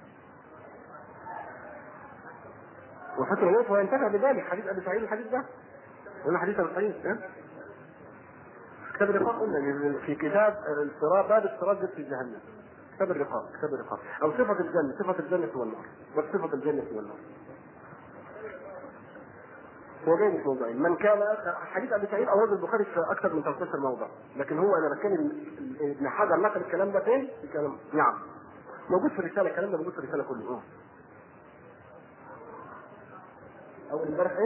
وفترة الوقت هو ينتفع بذلك حديث ابي سعيد الحديث ده قلنا حديث ابي سعيد ها؟ كتاب الرقاق قلنا إن في كتاب الصراط باب الصراط جد في جهنم كتاب الرقاق كتاب الرقاق او صفة الجنة صفة الجنة والنار بس صفة الجنة والنار هو جاي في موضوعين من كان حديث ابي سعيد اورد البخاري في اكثر من 13 موضع لكن هو انا بتكلم ابن حجر نقل الكلام ده فين؟ في كلام نعم موجود في الرساله الكلام ده موجود في الرساله كله اه اول امبارح ايه؟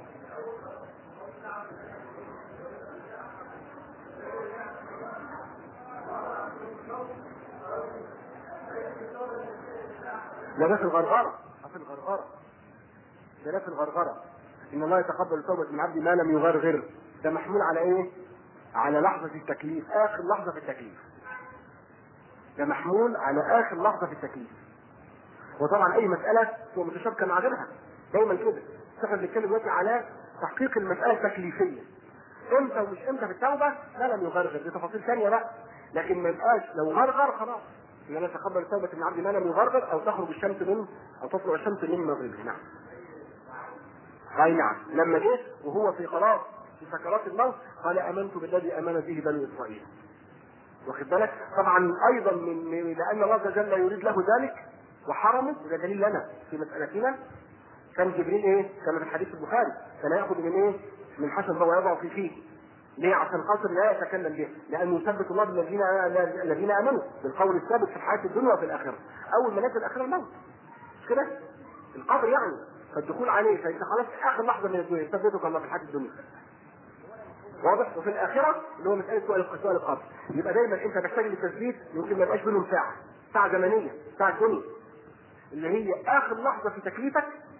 ده ده في الغرغره في الغرغره ده ده في الغرغره ان الله يتقبل توبه من عبد ما لم يغرغر ده محمول على ايه؟ على لحظه التكليف اخر لحظه في التكليف ده محمول على اخر لحظه في التكليف وطبعا اي مساله هو متشابكه مع غيرها دايما كده احنا بنتكلم دلوقتي على تحقيق المساله التكليفيه امتى ومش امتى في التوبه لا لم يغرغر دي تفاصيل ثانيه بقى لكن ما يبقاش لو غرغر خلاص ان انا اتقبل توبه من عبد ما لم يغرغر او تخرج الشمس من او تطلع الشمس من مغربها نعم اي نعم لما جه وهو في خلاص في سكرات الموت قال امنت بالذي امن به بني اسرائيل واخد بالك طبعا ايضا من من- لان الله عز وجل يريد له ذلك وحرمه وده دليل لنا في مسالتنا كان جبريل ايه؟ كما في الحديث البخاري كان ياخذ من ايه؟ من حسن ويضع في فيه ليه؟ عشان خاطر لا يتكلم به، لأنه يثبت الله بالذين الذين آمنوا بالقول الثابت في الحياة الدنيا وفي الآخرة. أول ما نزل الآخرة الموت. مش كده؟ القبر يعني فالدخول عليه فأنت خلاص آخر لحظة من الدنيا يثبتك الله في الحياة الدنيا. واضح؟ وفي الآخرة اللي هو مسألة سؤال سؤال القبر. يبقى دايما أنت محتاج للتثبيت يمكن ما يبقاش بينهم ساعة، ساعة زمنية، ساعة دنيا. اللي هي آخر لحظة في تكليفك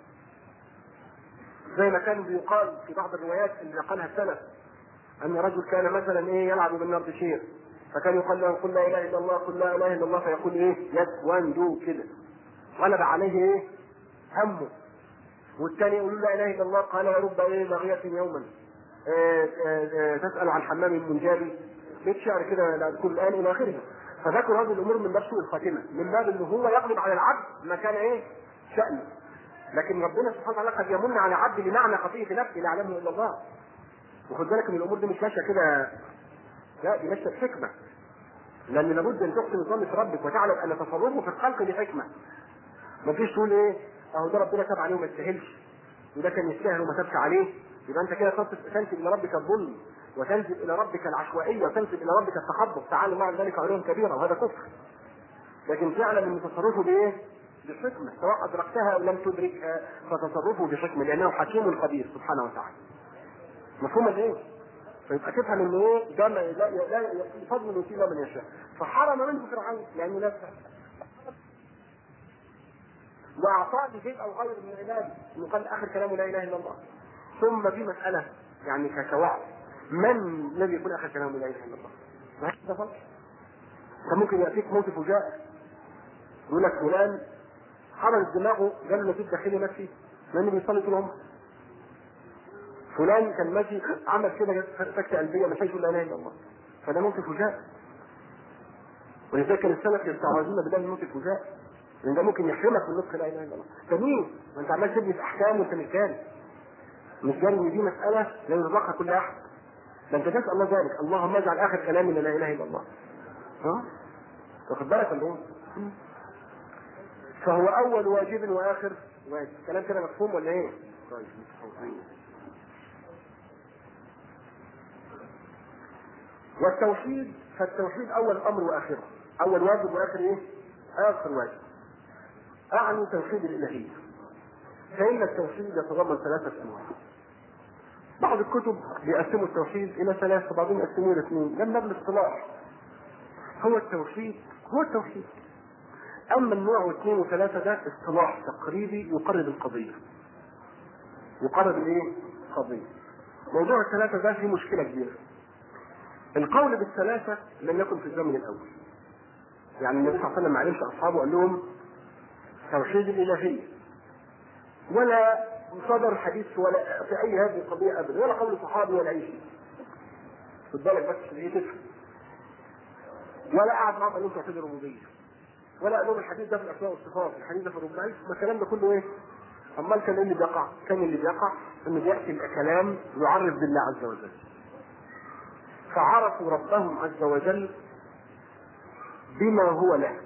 زي ما كان بيقال في بعض الروايات اللي نقلها السلف ان رجل كان مثلا ايه يلعب بالنار بشير فكان يقال له قل لا اله الا الله قل لا اله الا الله فيقول ايه يد وان دو كده غلب عليه ايه همه والثاني يقول لا اله الا الله قال يا رب ايه باغية يوما آه، آه، آه، تسال عن حمام المنجابي بيت شعر كده لا تكون الان الى اخره فذكر هذه الامور من باب سوء الخاتمه من باب ان هو يغلب على العبد ما كان ايه شأنه لكن ربنا سبحانه وتعالى قد يمن على عبد بمعنى خطيئة نفسه لا يعلمه الا الله وخد بالك ان الامور دي مش ماشيه كده لا دي ماشيه بحكمه لان لابد ان تحسن نظام في ربك وتعلم ان تصرفه في الخلق بحكمه ما تجيش تقول ايه اهو ده ربنا تاب عليه وما يستاهلش وده كان يستاهل وما تابش عليه يبقى انت كده تصف- تنسب الى ربك الظلم وتنسب الى ربك العشوائيه وتنسب الى ربك التخبط تعالى مع ذلك عليهم كبيرا وهذا كفر لكن تعلم ان تصرفه بايه؟ بحكمة سواء أدركتها أو لم تدركها فتصرفه بحكمة لأنه حكيم خبير سبحانه وتعالى مفهوم الايه؟ فيبقى تفهم ان ايه ده ما لا لا بفضل يؤتيه من يشاء فحرم منه فرعون لانه لا يستحق واعطاه لشيء او غير من عباده انه قال اخر كلامه لا اله الا الله ثم في مساله يعني كوعظ من الذي يكون اخر كلامه لا اله الا الله؟ ما هذا فرق فممكن ياتيك موت فجاء يقول لك فلان حرم دماغه قال له في الداخلي مات فيه لانه بيصلي طول عمره فلان كان ماشي عمل كده سكتة قلبية مش هيقول لا اله الا الله فده موت فجاء ولذلك كان السلف يستعوذون بالله من موت الفجاء لان ده ممكن يحرمك من نطق لا اله الا الله فمين؟ ما انت عمال تبني في احكام وانت مش جاري مش جاري ان دي مساله لا يطلقها كل احد ده انت تسال الله ذلك اللهم اجعل اخر كلامنا لا اله الا الله ها؟ واخد بالك ولا ايه؟ فهو اول واجب واخر واجب كلام كده مفهوم ولا ايه؟ طيب مفهوم والتوحيد فالتوحيد اول امر واخره اول واجب واخر ايه؟ اخر واجب اعني توحيد الالهيه فان التوحيد يتضمن ثلاثه انواع بعض الكتب بيقسموا التوحيد الى ثلاثه بعضهم يقسموه الى اثنين لما بالاصطلاح هو التوحيد هو التوحيد اما النوع واثنين وثلاثه ده اصطلاح تقريبي يقرب القضيه يقرب الايه؟ القضيه موضوع الثلاثه ده فيه مشكله كبيره القول بالثلاثة لم يكن في الزمن الأول. يعني النبي صلى الله عليه وسلم ما علمش أصحابه قال لهم توحيد الإلهية. ولا صدر حديث ولا في أي هذه القضية أبدا ولا قول صحابي ولا أي شيء. خد بالك بس في تفهم. ولا قعد معاهم قال لهم توحيد الربوبية. ولا قال لهم الحديث ده في الأسماء والصفات، الحديث ده في الربوبية، ما الكلام ده كله إيه؟ أمال كان إيه اللي بيقع؟ كان اللي بيقع إنه بيأتي الكلام يعرف بالله عز وجل. فعرفوا ربهم عز وجل بما هو له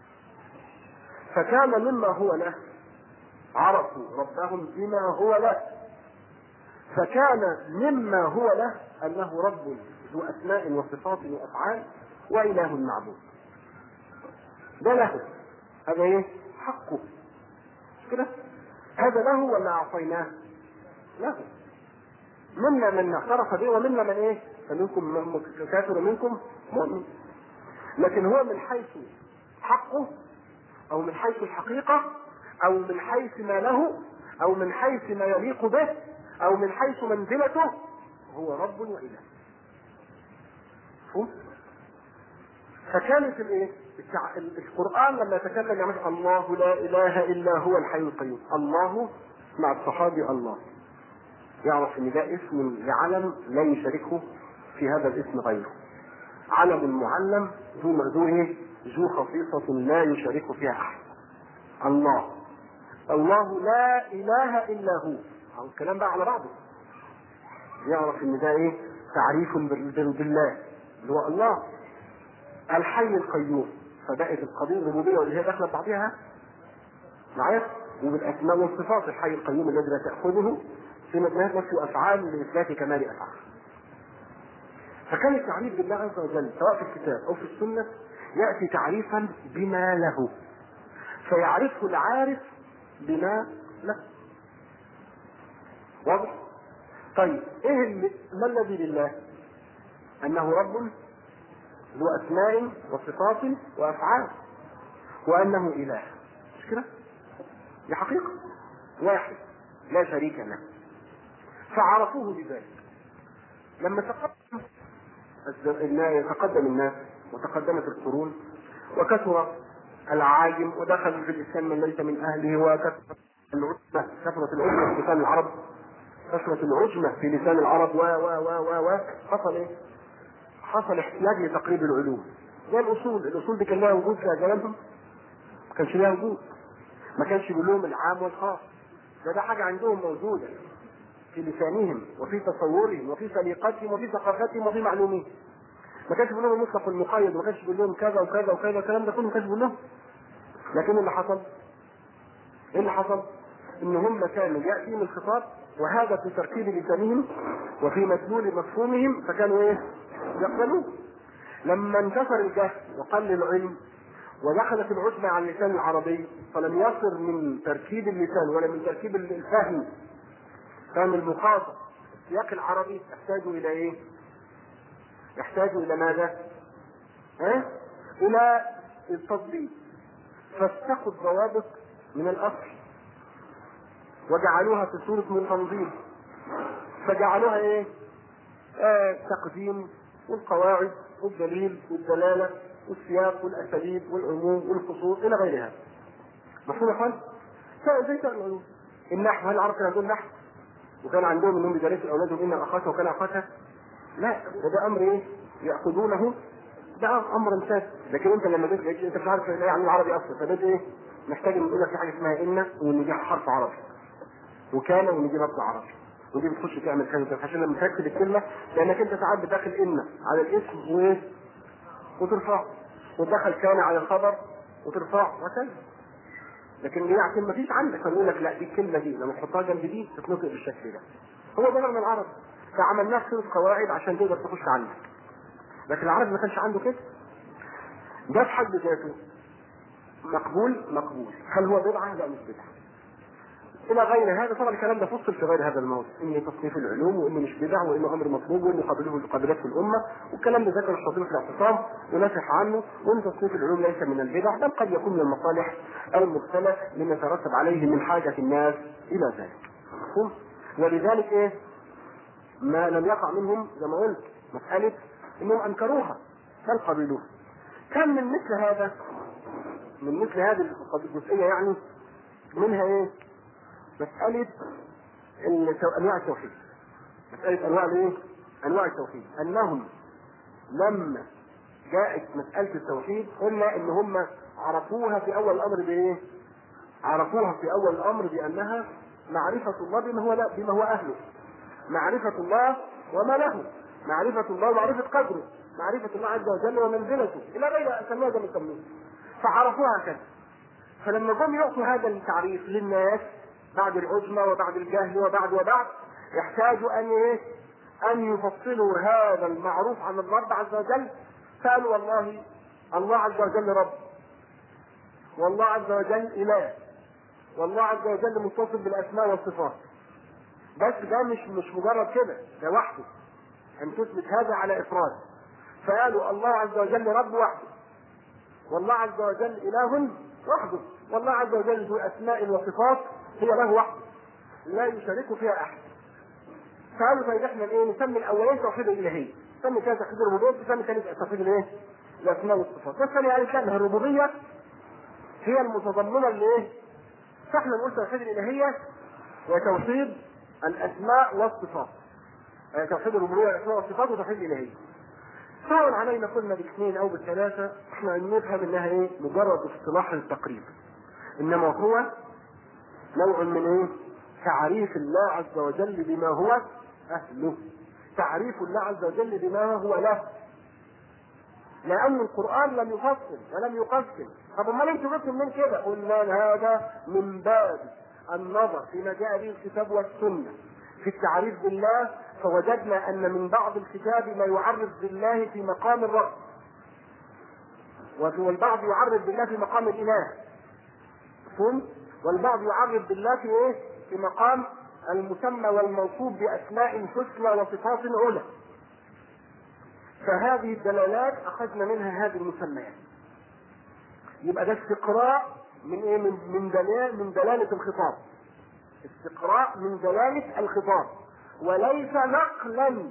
فكان مما هو له عرفوا ربهم بما هو له فكان مما هو له انه رب ذو اسماء وصفات وافعال واله معبود ده له هذا ايه حقه مش كده هذا له ولا اعطيناه له منا من اعترف به ومنا من ايه فمنكم كافر منكم مؤمن لكن هو من حيث حقه او من حيث الحقيقة او من حيث ما له او من حيث ما يليق به او من حيث منزلته هو رب واله مفهوم فكانت الايه التع... القران لما يتكلم يعمل الله لا اله الا هو الحي القيوم الله مع الصحابي الله يعرف ان ده اسم لعلم لا يشاركه في هذا الاسم غيره علم معلم ذو ذو ايه؟ ذو خصيصة لا يشارك فيها أحد. الله الله لا إله إلا هو. أو الكلام بقى على بعضه. يعرف إن ده إيه؟ تعريف بالله اللي هو الله. الحي القيوم فبقت القضية الربوبية واللي هي داخلة بعضها معايا؟ وبالأسماء والصفات الحي القيوم الذي لا تأخذه سنة نفسه أفعال لإثبات كمال أفعال. فكان التعريف بالله عز وجل سواء في الكتاب او في السنه ياتي تعريفا بما له فيعرفه العارف بما له واضح طيب ايه اللي ما الذي لله انه رب ذو اسماء وصفات وافعال وانه اله مش كده دي حقيقه واحد لا شريك له فعرفوه بذلك لما تقدم يتقدم الناس وتقدمت القرون وكثر العاجم ودخل في الاسلام من ليس من اهله وكثرت العجمه كثرت العجمه في لسان العرب كثرت العجمه في لسان العرب و و و و و حصل ايه؟ حصل احتياج لتقريب العلوم زي الاصول، الاصول دي كان لها وجود في اجالهم ما كانش لها وجود ما كانش بيقول العام والخاص ده ده حاجه عندهم موجوده في لسانهم وفي تصورهم وفي سليقتهم وفي ثقافتهم وفي معلومهم ما كانش بيقول لهم المطلق والمقيد ما كانش بيقول لهم كذا وكذا وكذا الكلام ده كله ما كانش بيقول لهم لكن اللي حصل ايه اللي حصل؟ ان هم كانوا ياتيهم الخطاب وهذا في تركيب لسانهم وفي مدلول مفهومهم فكانوا ايه؟ يقبلوه لما انتشر الجهل وقل العلم ودخلت العجمة على اللسان العربي فلم يصر من تركيب اللسان ولا من تركيب الفهم فهم المخاطب السياق العربي يحتاج الى ايه؟ يحتاج الى ماذا؟ ها؟ الى التطبيق فاستقوا الضوابط من الاصل وجعلوها في صورة من تنظيم فجعلوها ايه؟ آه تقديم والقواعد والدليل والدلالة والسياق والاساليب والعموم والخصوص الى غير هذا. مفهوم يا اخوان؟ زي سائر العلوم. النحو هل العرب كان عندهم نحو؟ وكان عندهم انهم يدرسوا اولادهم ان اخاك وكان اخاك؟ لا وده امر ايه؟ ياخذونه ده امر انسان لكن انت لما جيت انت مش عارف يعني العربي اصلا فده ايه؟ محتاج نقول لك في حاجه اسمها ان وان دي حرف عربي. وكان وان دي لفظ عربي. ودي بتخش تعمل كذا عشان لما تكتب الكلمه لانك انت ساعات بتدخل ان على الاسم وايه؟ وترفعه وتدخل كان على الخبر وترفعه وكذا لكن يعني ما فيش عندك فنقول لك لا دي الكلمه دي لما تحطها جنب دي تتنطق بالشكل ده هو ده من العرب فعملناه صوره قواعد عشان تقدر تخش عندك لكن العرب ما كانش عنده كده ده في حد ذاته مقبول مقبول هل هو بدعه؟ لا مش بدعه الى غير هذا طبعا الكلام ده فصل في غير هذا الموضوع ان تصنيف العلوم وانه مش بدع وانه امر مطلوب وانه قابله قابلات في الامه والكلام ده ذكر الشاطبي في الاعتصام ونفح عنه وان تصنيف العلوم ليس من البدع بل قد يكون من المصالح او المختلف لما يترتب عليه من حاجه الناس الى ذلك مفهوم؟ ولذلك ايه؟ ما لم يقع منهم زي ما قلت مساله انهم انكروها بل قبلوها كان من مثل هذا من مثل هذه الجزئيه يعني منها ايه؟ مسألة أنواع التوحيد مسألة أنواع الإيه؟ أنواع التوحيد أنهم لما جاءت مسألة التوحيد قلنا إن هم عرفوها في أول الأمر بإيه؟ عرفوها في أول الأمر بأنها معرفة الله بما هو لا بما هو أهله معرفة الله وما له معرفة الله ومعرفة قدره معرفة الله عز وجل ومنزلته إلى غير أسماء ده مسميه فعرفوها كذا فلما جم يعطوا هذا التعريف للناس بعد العجمة وبعد الجهل وبعد وبعد يحتاج أن إيه؟ أن يفصلوا هذا المعروف عن الرب عز وجل قالوا والله الله عز وجل رب والله عز وجل إله والله عز وجل متصف بالأسماء والصفات بس ده مش مش مجرد كده ده وحده أن تثبت هذا على إفراد فقالوا الله عز وجل رب وحده والله عز وجل إله وحده والله عز وجل ذو أسماء وصفات هي له وحده لا يشارك فيها احد قالوا طيب احنا ايه نسمي الاولين توحيد الالهيه نسمي كده توحيد الربوبيه نسمي ثاني توحيد الايه؟ الاسماء والصفات بس انا يعني كان الربوبيه هي المتضمنه لايه؟ فاحنا نقول توحيد الالهيه وتوحيد الاسماء والصفات يعني توحيد الربوبيه والاسماء والصفات وتوحيد الالهيه سواء علينا قلنا بالاثنين او بالثلاثه احنا نفهم انها ايه؟ مجرد اصطلاح للتقريب انما هو نوع من ايه؟ تعريف الله عز وجل بما هو اهله. تعريف الله عز وجل بما هو له. لأن القرآن لم يفصل ولم يقسم. طب أمال أنتوا جبتوا من كده؟ قلنا هذا من باب النظر فيما جاء به الكتاب والسنة في التعريف بالله فوجدنا أن من بعض الكتاب ما يعرف بالله في مقام الرب. والبعض يعرف بالله في مقام الإله. مفهوم؟ والبعض يعرف بالله في ايه؟ في مقام المسمى والموصوف باسماء حسنى وصفات على. فهذه الدلالات اخذنا منها هذه المسميات. يبقى ده استقراء من ايه؟ من من دلال من دلاله الخطاب. استقراء من دلاله الخطاب وليس نقلا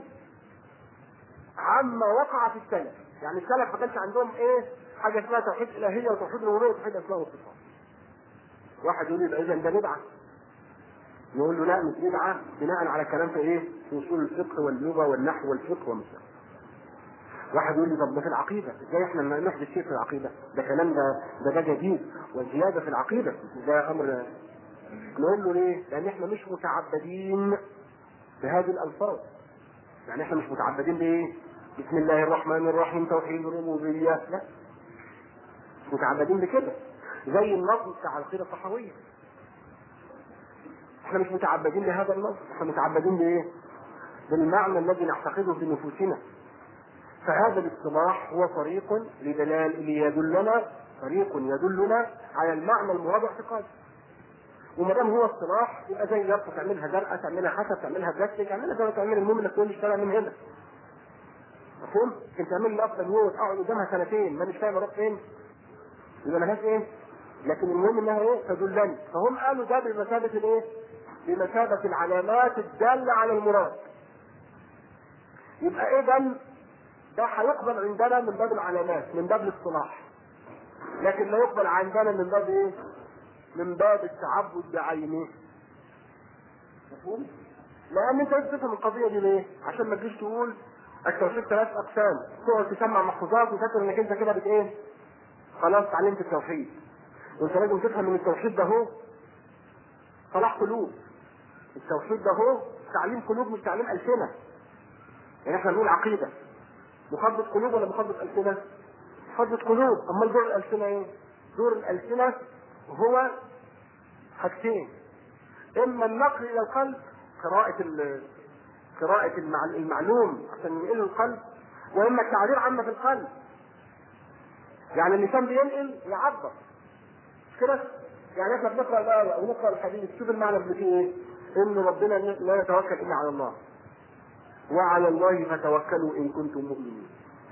عما وقع في السلف. يعني السلف ما كانش عندهم ايه؟ حاجه اسمها توحيد الهيه وتوحيد الربوبيه وتوحيد اسماء وصفات. واحد يقول لي اذا ده بدعه نقول له لا مش بدعه بناء على كلام في ايه؟ في اصول الفقه واللغه والنحو والفقه ومثل واحد يقول لي طب ده في العقيده ازاي احنا نحدث شيء في العقيده؟ ده كلام ده ده ده جديد وزياده في العقيده ده امر نقول له ليه؟ لان احنا مش متعبدين بهذه الالفاظ يعني احنا مش متعبدين بايه؟ بسم الله الرحمن الرحيم توحيد الربوبيه لا مش متعبدين بكده زي النظم بتاع العقيده الصحويه احنا مش متعبدين لهذا النظم احنا متعبدين بايه؟ بالمعنى الذي نعتقده في نفوسنا فهذا الاصطلاح هو طريق لدلال ليدلنا طريق يدلنا على المعنى المراد اعتقاده وما دام هو اصطلاح يبقى زي يبقى تعملها زرقاء تعملها حسب تعملها بلاستيك تعملها زي ما تعمل المهم انك تقول اشتغل من هنا مفهوم؟ انت تعمل لي افضل يوم اقعد قدامها سنتين مانيش فاهم اروح فين يبقى ملهاش ايه؟ لكن المهم انها ايه؟ تدلني فهم قالوا ده بمثابه الايه؟ بمثابه العلامات الداله على المراد يبقى اذا ده هيقبل عندنا من باب العلامات من باب الاصطلاح لكن لا يقبل عندنا من باب ايه؟ من باب التعبد بعينه مفهوم؟ لان انت لازم تفهم القضيه دي ليه؟ عشان ما تجيش تقول التوحيد ثلاث اقسام تقعد تسمع محفوظات وتفكر انك انت كده بت ايه؟ خلاص اتعلمت التوحيد وانت لازم تفهم ان التوحيد ده هو صلاح قلوب التوحيد ده هو تعليم قلوب مش تعليم السنه يعني احنا بنقول عقيده مخبط قلوب ولا مخبط السنه؟ مخبط قلوب امال دور الالسنه ايه؟ دور الالسنه هو حاجتين اما النقل الى القلب قراءة ال- قراءة المع- المعلوم عشان ينقله القلب واما التعبير عما في القلب يعني اللسان بينقل يعبر مش كده؟ يعني احنا بنقرا الايه او نقرا الحديث شوف المعنى اللي فيه ايه؟ ان ربنا لا يتوكل الا على الله وعلى الله فتوكلوا ان كنتم مؤمنين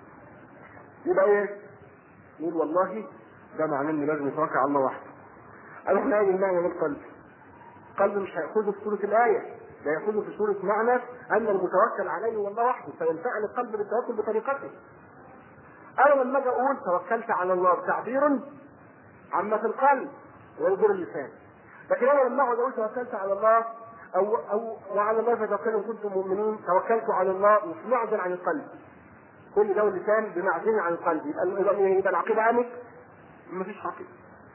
يبقى ايه؟ نقول والله ده معناه ان لازم يتوكل على الله وحده قالوا احنا هذه المعنى من القلب القلب مش هياخذه في سوره الايه ده ياخذه في سوره معنى ان المتوكل عليه هو الله وحده فينفعل القلب بالتوكل بطريقته انا لما اجي اقول توكلت على الله تعبير عما في القلب ويدور اللسان لكن انا لما اقعد اقول توكلت على الله او او وعلى الله فتوكلوا ان كنتم مؤمنين توكلت على الله مش معزل عن القلب كل ده اللسان بمعزل عن القلب يبقى يبقى, يبقى العقيده عامل مفيش عقيده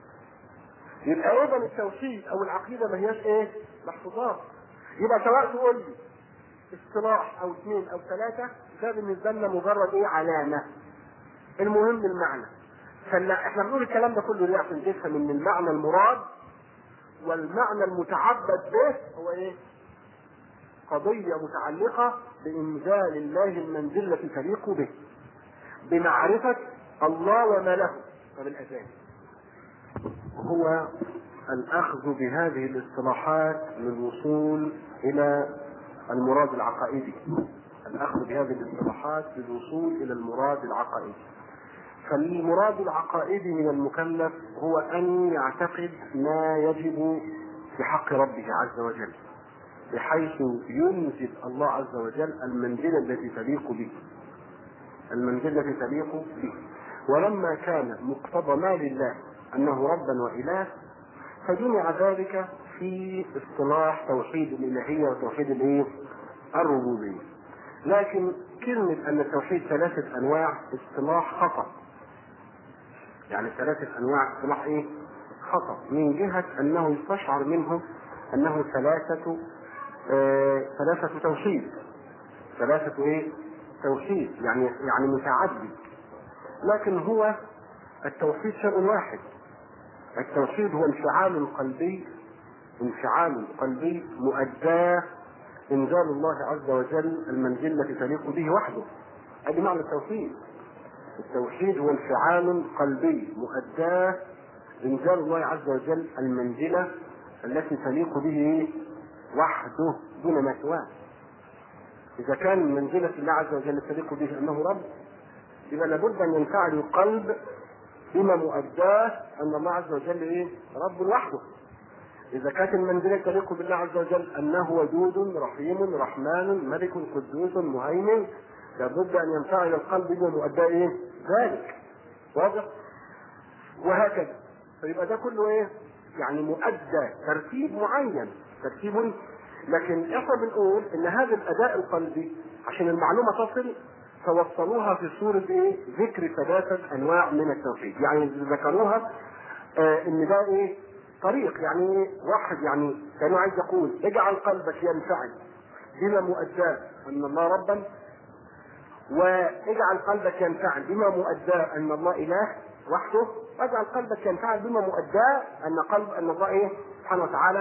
يبقى ايضا التوحيد او العقيده ما هياش ايه؟ محفوظات يبقى سواء تقول لي اصطلاح او اثنين او ثلاثه ده بالنسبه لنا مجرد ايه؟ علامه المهم المعنى فلا احنا بنقول الكلام ده كله ليه عشان تفهم ان المعنى المراد والمعنى المتعبد به هو ايه؟ قضية متعلقة بإنزال الله المنزل التي تليق به بمعرفة الله وما له وبالأذان هو الأخذ بهذه الاصطلاحات للوصول إلى المراد العقائدي الأخذ بهذه الاصطلاحات للوصول إلى المراد العقائدي فالمراد العقائدي من المكلف هو أن يعتقد ما يجب في حق ربه عز وجل بحيث ينزل الله عز وجل المنزلة التي تليق به المنزلة التي تليق به ولما كان مقتضى ما لله أنه ربا وإله فجمع ذلك في اصطلاح توحيد الإلهية وتوحيد الإيه؟ الربوبية لكن كلمة أن التوحيد ثلاثة أنواع اصطلاح خطأ يعني ثلاثة أنواع اصطلاح إيه؟ خطأ من جهة أنه يستشعر منه أنه ثلاثة آه ثلاثة توحيد ثلاثة إيه؟ توحيد يعني يعني متعدد لكن هو التوحيد شيء واحد التوحيد هو انفعال قلبي انفعال قلبي مؤداه انزال الله عز وجل المنزل التي تليق به وحده هذه معنى التوحيد التوحيد هو انفعال قلبي مؤداه انزال الله عز وجل المنزله التي تليق به وحده دون ما سواه اذا كان منزله الله عز وجل تليق به انه رب يبقى لابد ان ينفعل القلب بما مؤداه ان الله عز وجل ايه؟ رب وحده. اذا كانت المنزله تليق بالله عز وجل انه ودود رحيم رحمن ملك قدوس مهيمن لابد ان ينفعل القلب بما مؤداه ايه؟ ذلك. واضح؟ وهكذا. فيبقى ده كله ايه؟ يعني مؤدى ترتيب معين، ترتيب لكن احنا بنقول ان هذا الاداء القلبي عشان المعلومه تصل توصلوها في صورة ايه؟ ذكر ثلاثة انواع من التوحيد، يعني ذكروها آه ان ده ايه؟ طريق يعني ايه؟ واحد يعني كانوا عايز يقول اجعل قلبك ينفعل بما مؤداه ان الله ربا واجعل قلبك ينفعل بما مؤداه ان الله اله وحده واجعل قلبك ينفعل بما مؤداه ان قلب ان الله ايه؟ سبحانه وتعالى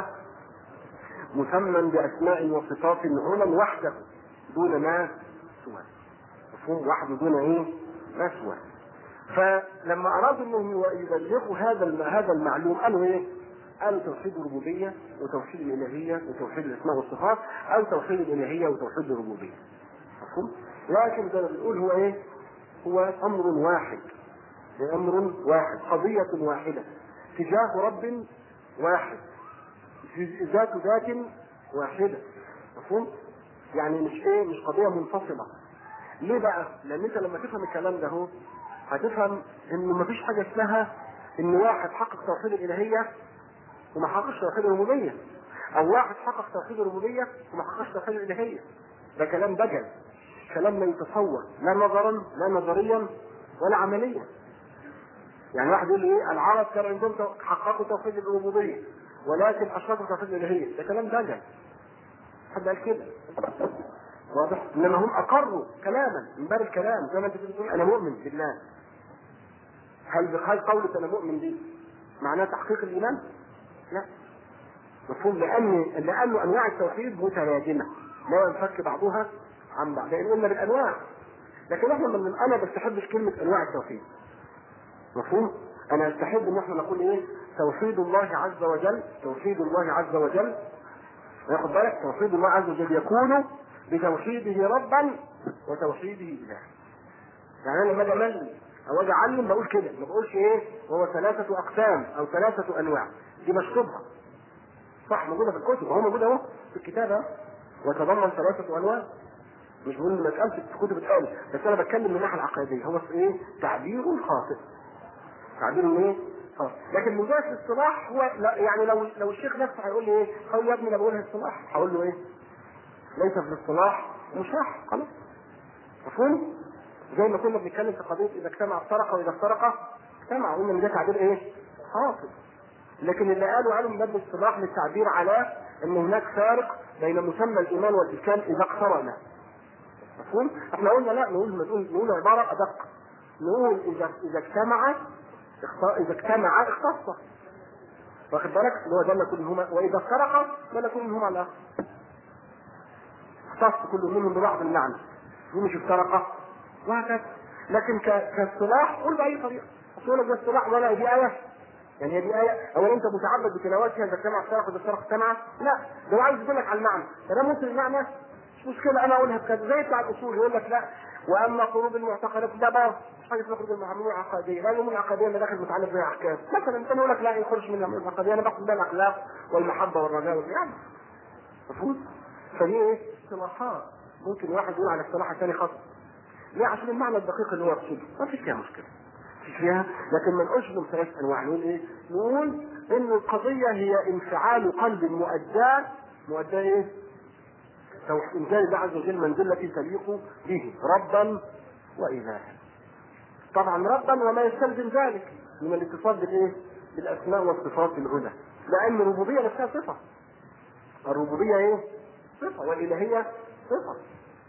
مسمى باسماء وصفات علا وحده دون ما سواه مفهوم وحده دون ايه؟ ما سواه فلما ارادوا انهم يبلغوا هذا الم- هذا المعلوم قالوا ايه؟ قالوا توحيد الربوبيه وتوحيد الالهيه وتوحيد الاسماء والصفات او توحيد الالهيه وتوحيد الربوبيه. مفهوم؟ لكن زي ما بنقول هو ايه؟ هو امر واحد. هو امر واحد، قضيه واحده. تجاه رب واحد. ذات ذات واحده. مفهوم؟ يعني مش ايه؟ مش قضيه منفصله. ليه بقى؟ لان انت لما تفهم الكلام ده هو هتفهم انه مفيش حاجه اسمها ان واحد حقق توحيد الالهيه وما حققش توحيد الربوبيه او واحد حقق توحيد الربوبيه وما حققش توحيد الالهيه ده كلام دجل كلام لا يتصور لا نظرا لا نظريا ولا عمليا يعني واحد يقول لي ايه العرب كانوا عندهم تو- حققوا توحيد الربوبيه ولكن اشركوا توحيد الالهيه ده كلام دجل حد قال كده واضح انما هم اقروا كلاما من باب الكلام زي ما انت بتقول انا مؤمن بالله هل هل قولك انا مؤمن دي معناه تحقيق الايمان؟ لا مفهوم لان لانه انواع التوحيد متلازمه لا ينفك بعضها عن بعض لان قلنا بالانواع لكن احنا من انا بستحبش كلمه انواع التوحيد مفهوم؟ انا استحب ان احنا نقول ايه؟ توحيد الله عز وجل توحيد الله عز وجل واخد بالك توحيد الله عز وجل يكون بتوحيده ربا وتوحيده اله يعني انا لما اجي املي او اجي اعلم بقول كده ما بقولش ايه وهو ثلاثه اقسام او ثلاثه انواع دي مشطوبها صح موجوده في الكتب وهو موجود اهو في الكتاب اهو وتضمن ثلاثه انواع مش بقول ما اتقالش في الكتب اتقال بس انا بتكلم من الناحيه العقائديه هو في ايه تعبير خاطئ تعبير ايه خاطئ لكن من جهه الاصطلاح هو لا يعني لو لو الشيخ نفسه هيقول لي ايه قول يا ابني انا بقولها اصطلاح هقول له ايه ليس في الاصطلاح مشاح خلاص مفهوم زي ما كنا بنتكلم في قضيه اذا اجتمع افترق واذا افترق اجتمع قلنا ان ده تعبير ايه خاطئ لكن اللي قالوا قالوا من باب الاصطلاح للتعبير على ان هناك فارق بين مسمى الايمان والاسلام اذا اقترنا مفهوم؟ احنا قلنا لا نقول نقول نقول عباره ادق نقول اذا اذا اجتمع اخت- اذا اجتمع اختص واخد بالك اللي هو دل كل منهما واذا افترق دل كل منهما على الاخر اختص كل منهم ببعض المعنى دي مش افترق وهكذا لكن ك- كاصطلاح قول باي طريقه اصل لك ده اصطلاح ولا دي ايه يعني هي دي آية أولا أنت متعبد بتلاوتها إذا اجتمع افترق إذا افترق اجتمع لا ده هو عايز يقول لك على المعنى فده ممكن المعنى مش مشكلة أنا أقولها بكذا زي بتاع الأصول يقول لك لا وأما قلوب المعتقدات ده بقى مش حاجة اسمها قلوب الأمور العقدية لا الأمور العقدية اللي داخل متعلق بها أحكام مثلا أنت يقول لك لا يخرج من الأمور العقدية أنا باخد بها الأخلاق والمحبة والرجاء والرياضة مفهوم؟ فدي إيه؟ اصطلاحات ممكن واحد يقول على اصطلاح الثاني خطأ ليه عشان المعنى الدقيق اللي هو يقصده ما فيش فيها مشكلة مفيش فيها لكن ما نقولش من ثلاث انواع نقول ايه؟ نقول ان القضيه هي انفعال قلب مؤداه مؤداه ايه؟ توح- انزال الله عز وجل منزله تليق به ربا والها. طبعا ربا وما يستلزم ذلك من الاتصال بالايه؟ بالاسماء والصفات العلى. لان الربوبيه نفسها صفه. الربوبيه ايه؟ صفه والالهيه صفه.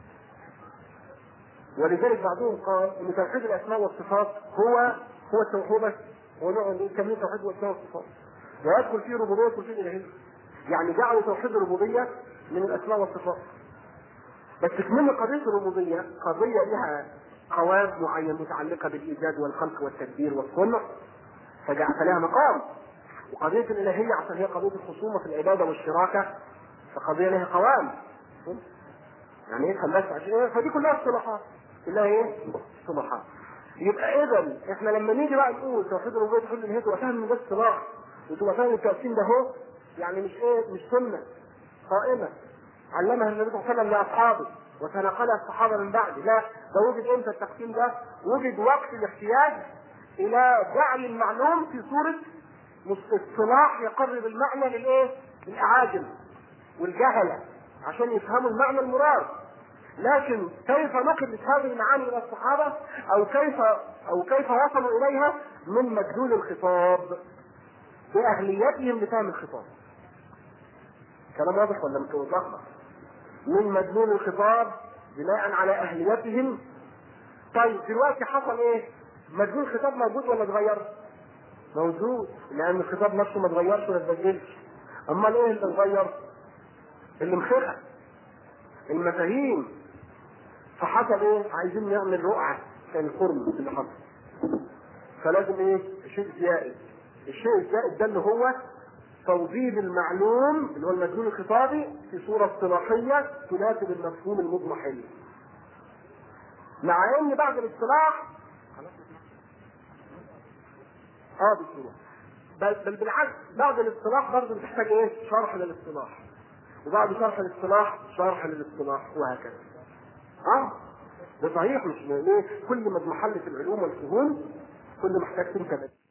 ولذلك بعضهم قال ان توحيد الاسماء والصفات هو هو التوحيد هو بس هو نوع من تمييز توحيد الاسماء والصفات ويدخل فيه ربوبيه ويدخل فيه الالهيه يعني جعلوا توحيد الربوبيه من الاسماء والصفات بس كمان قضيه الربوبيه قضيه لها قواعد معينه متعلقه بالايجاد والخلق والتدبير والصنع فجعل فلها مقام وقضيه الالهيه عشان هي قضيه الخصومه في العباده والشراكه فقضيه لها قوام يعني ايه خلاص عشان ايه فدي كلها اصطلاحات كلها ايه اصطلاحات يبقى اذا احنا لما نيجي بقى نقول توحيد الربوبيه توحيد الالهيه تبقى فاهم ان ده اصطلاح وتبقى فاهم التقسيم ده اهو يعني مش ايه مش سنه قائمه علمها النبي صلى الله عليه وسلم لاصحابه وتناقلها الصحابه من بعده لا ده وجد امتى التقسيم ده؟ وجد وقت الاحتياج الى جعل المعلوم في صوره مص- اصطلاح يقرب المعنى للايه؟ للاعاجم والجهله عشان يفهموا المعنى المراد لكن كيف نقلت هذه المعاني الى الصحابه او كيف او كيف وصلوا اليها من مدلول الخطاب باهليتهم لفهم الخطاب كلام واضح ولا مش واضح من مدلول الخطاب بناء على اهليتهم طيب دلوقتي حصل ايه مدلول الخطاب موجود ولا اتغير موجود لان الخطاب نفسه ما اتغيرش ولا اتبدلش امال ايه اللي اتغير اللي مخرق المفاهيم فحصل ايه عايزين نعمل رقعه عشان الخرم اللي حصل فلازم ايه شيء زائد الشيء الزائد ده اللي هو توظيف المعلوم اللي هو المدلول الخطابي في صورة اصطلاحية تناسب المفهوم المضمحل مع ان بعد الاصطلاح اه بالصورة بل, بل بالعكس بعد الاصطلاح برضه بتحتاج ايه شرح للاصطلاح وبعد شرح الاصطلاح شرح للاصطلاح وهكذا اه ده صحيح مش ليه كل ما محل في العلوم والفهوم كل محتاج تنتبه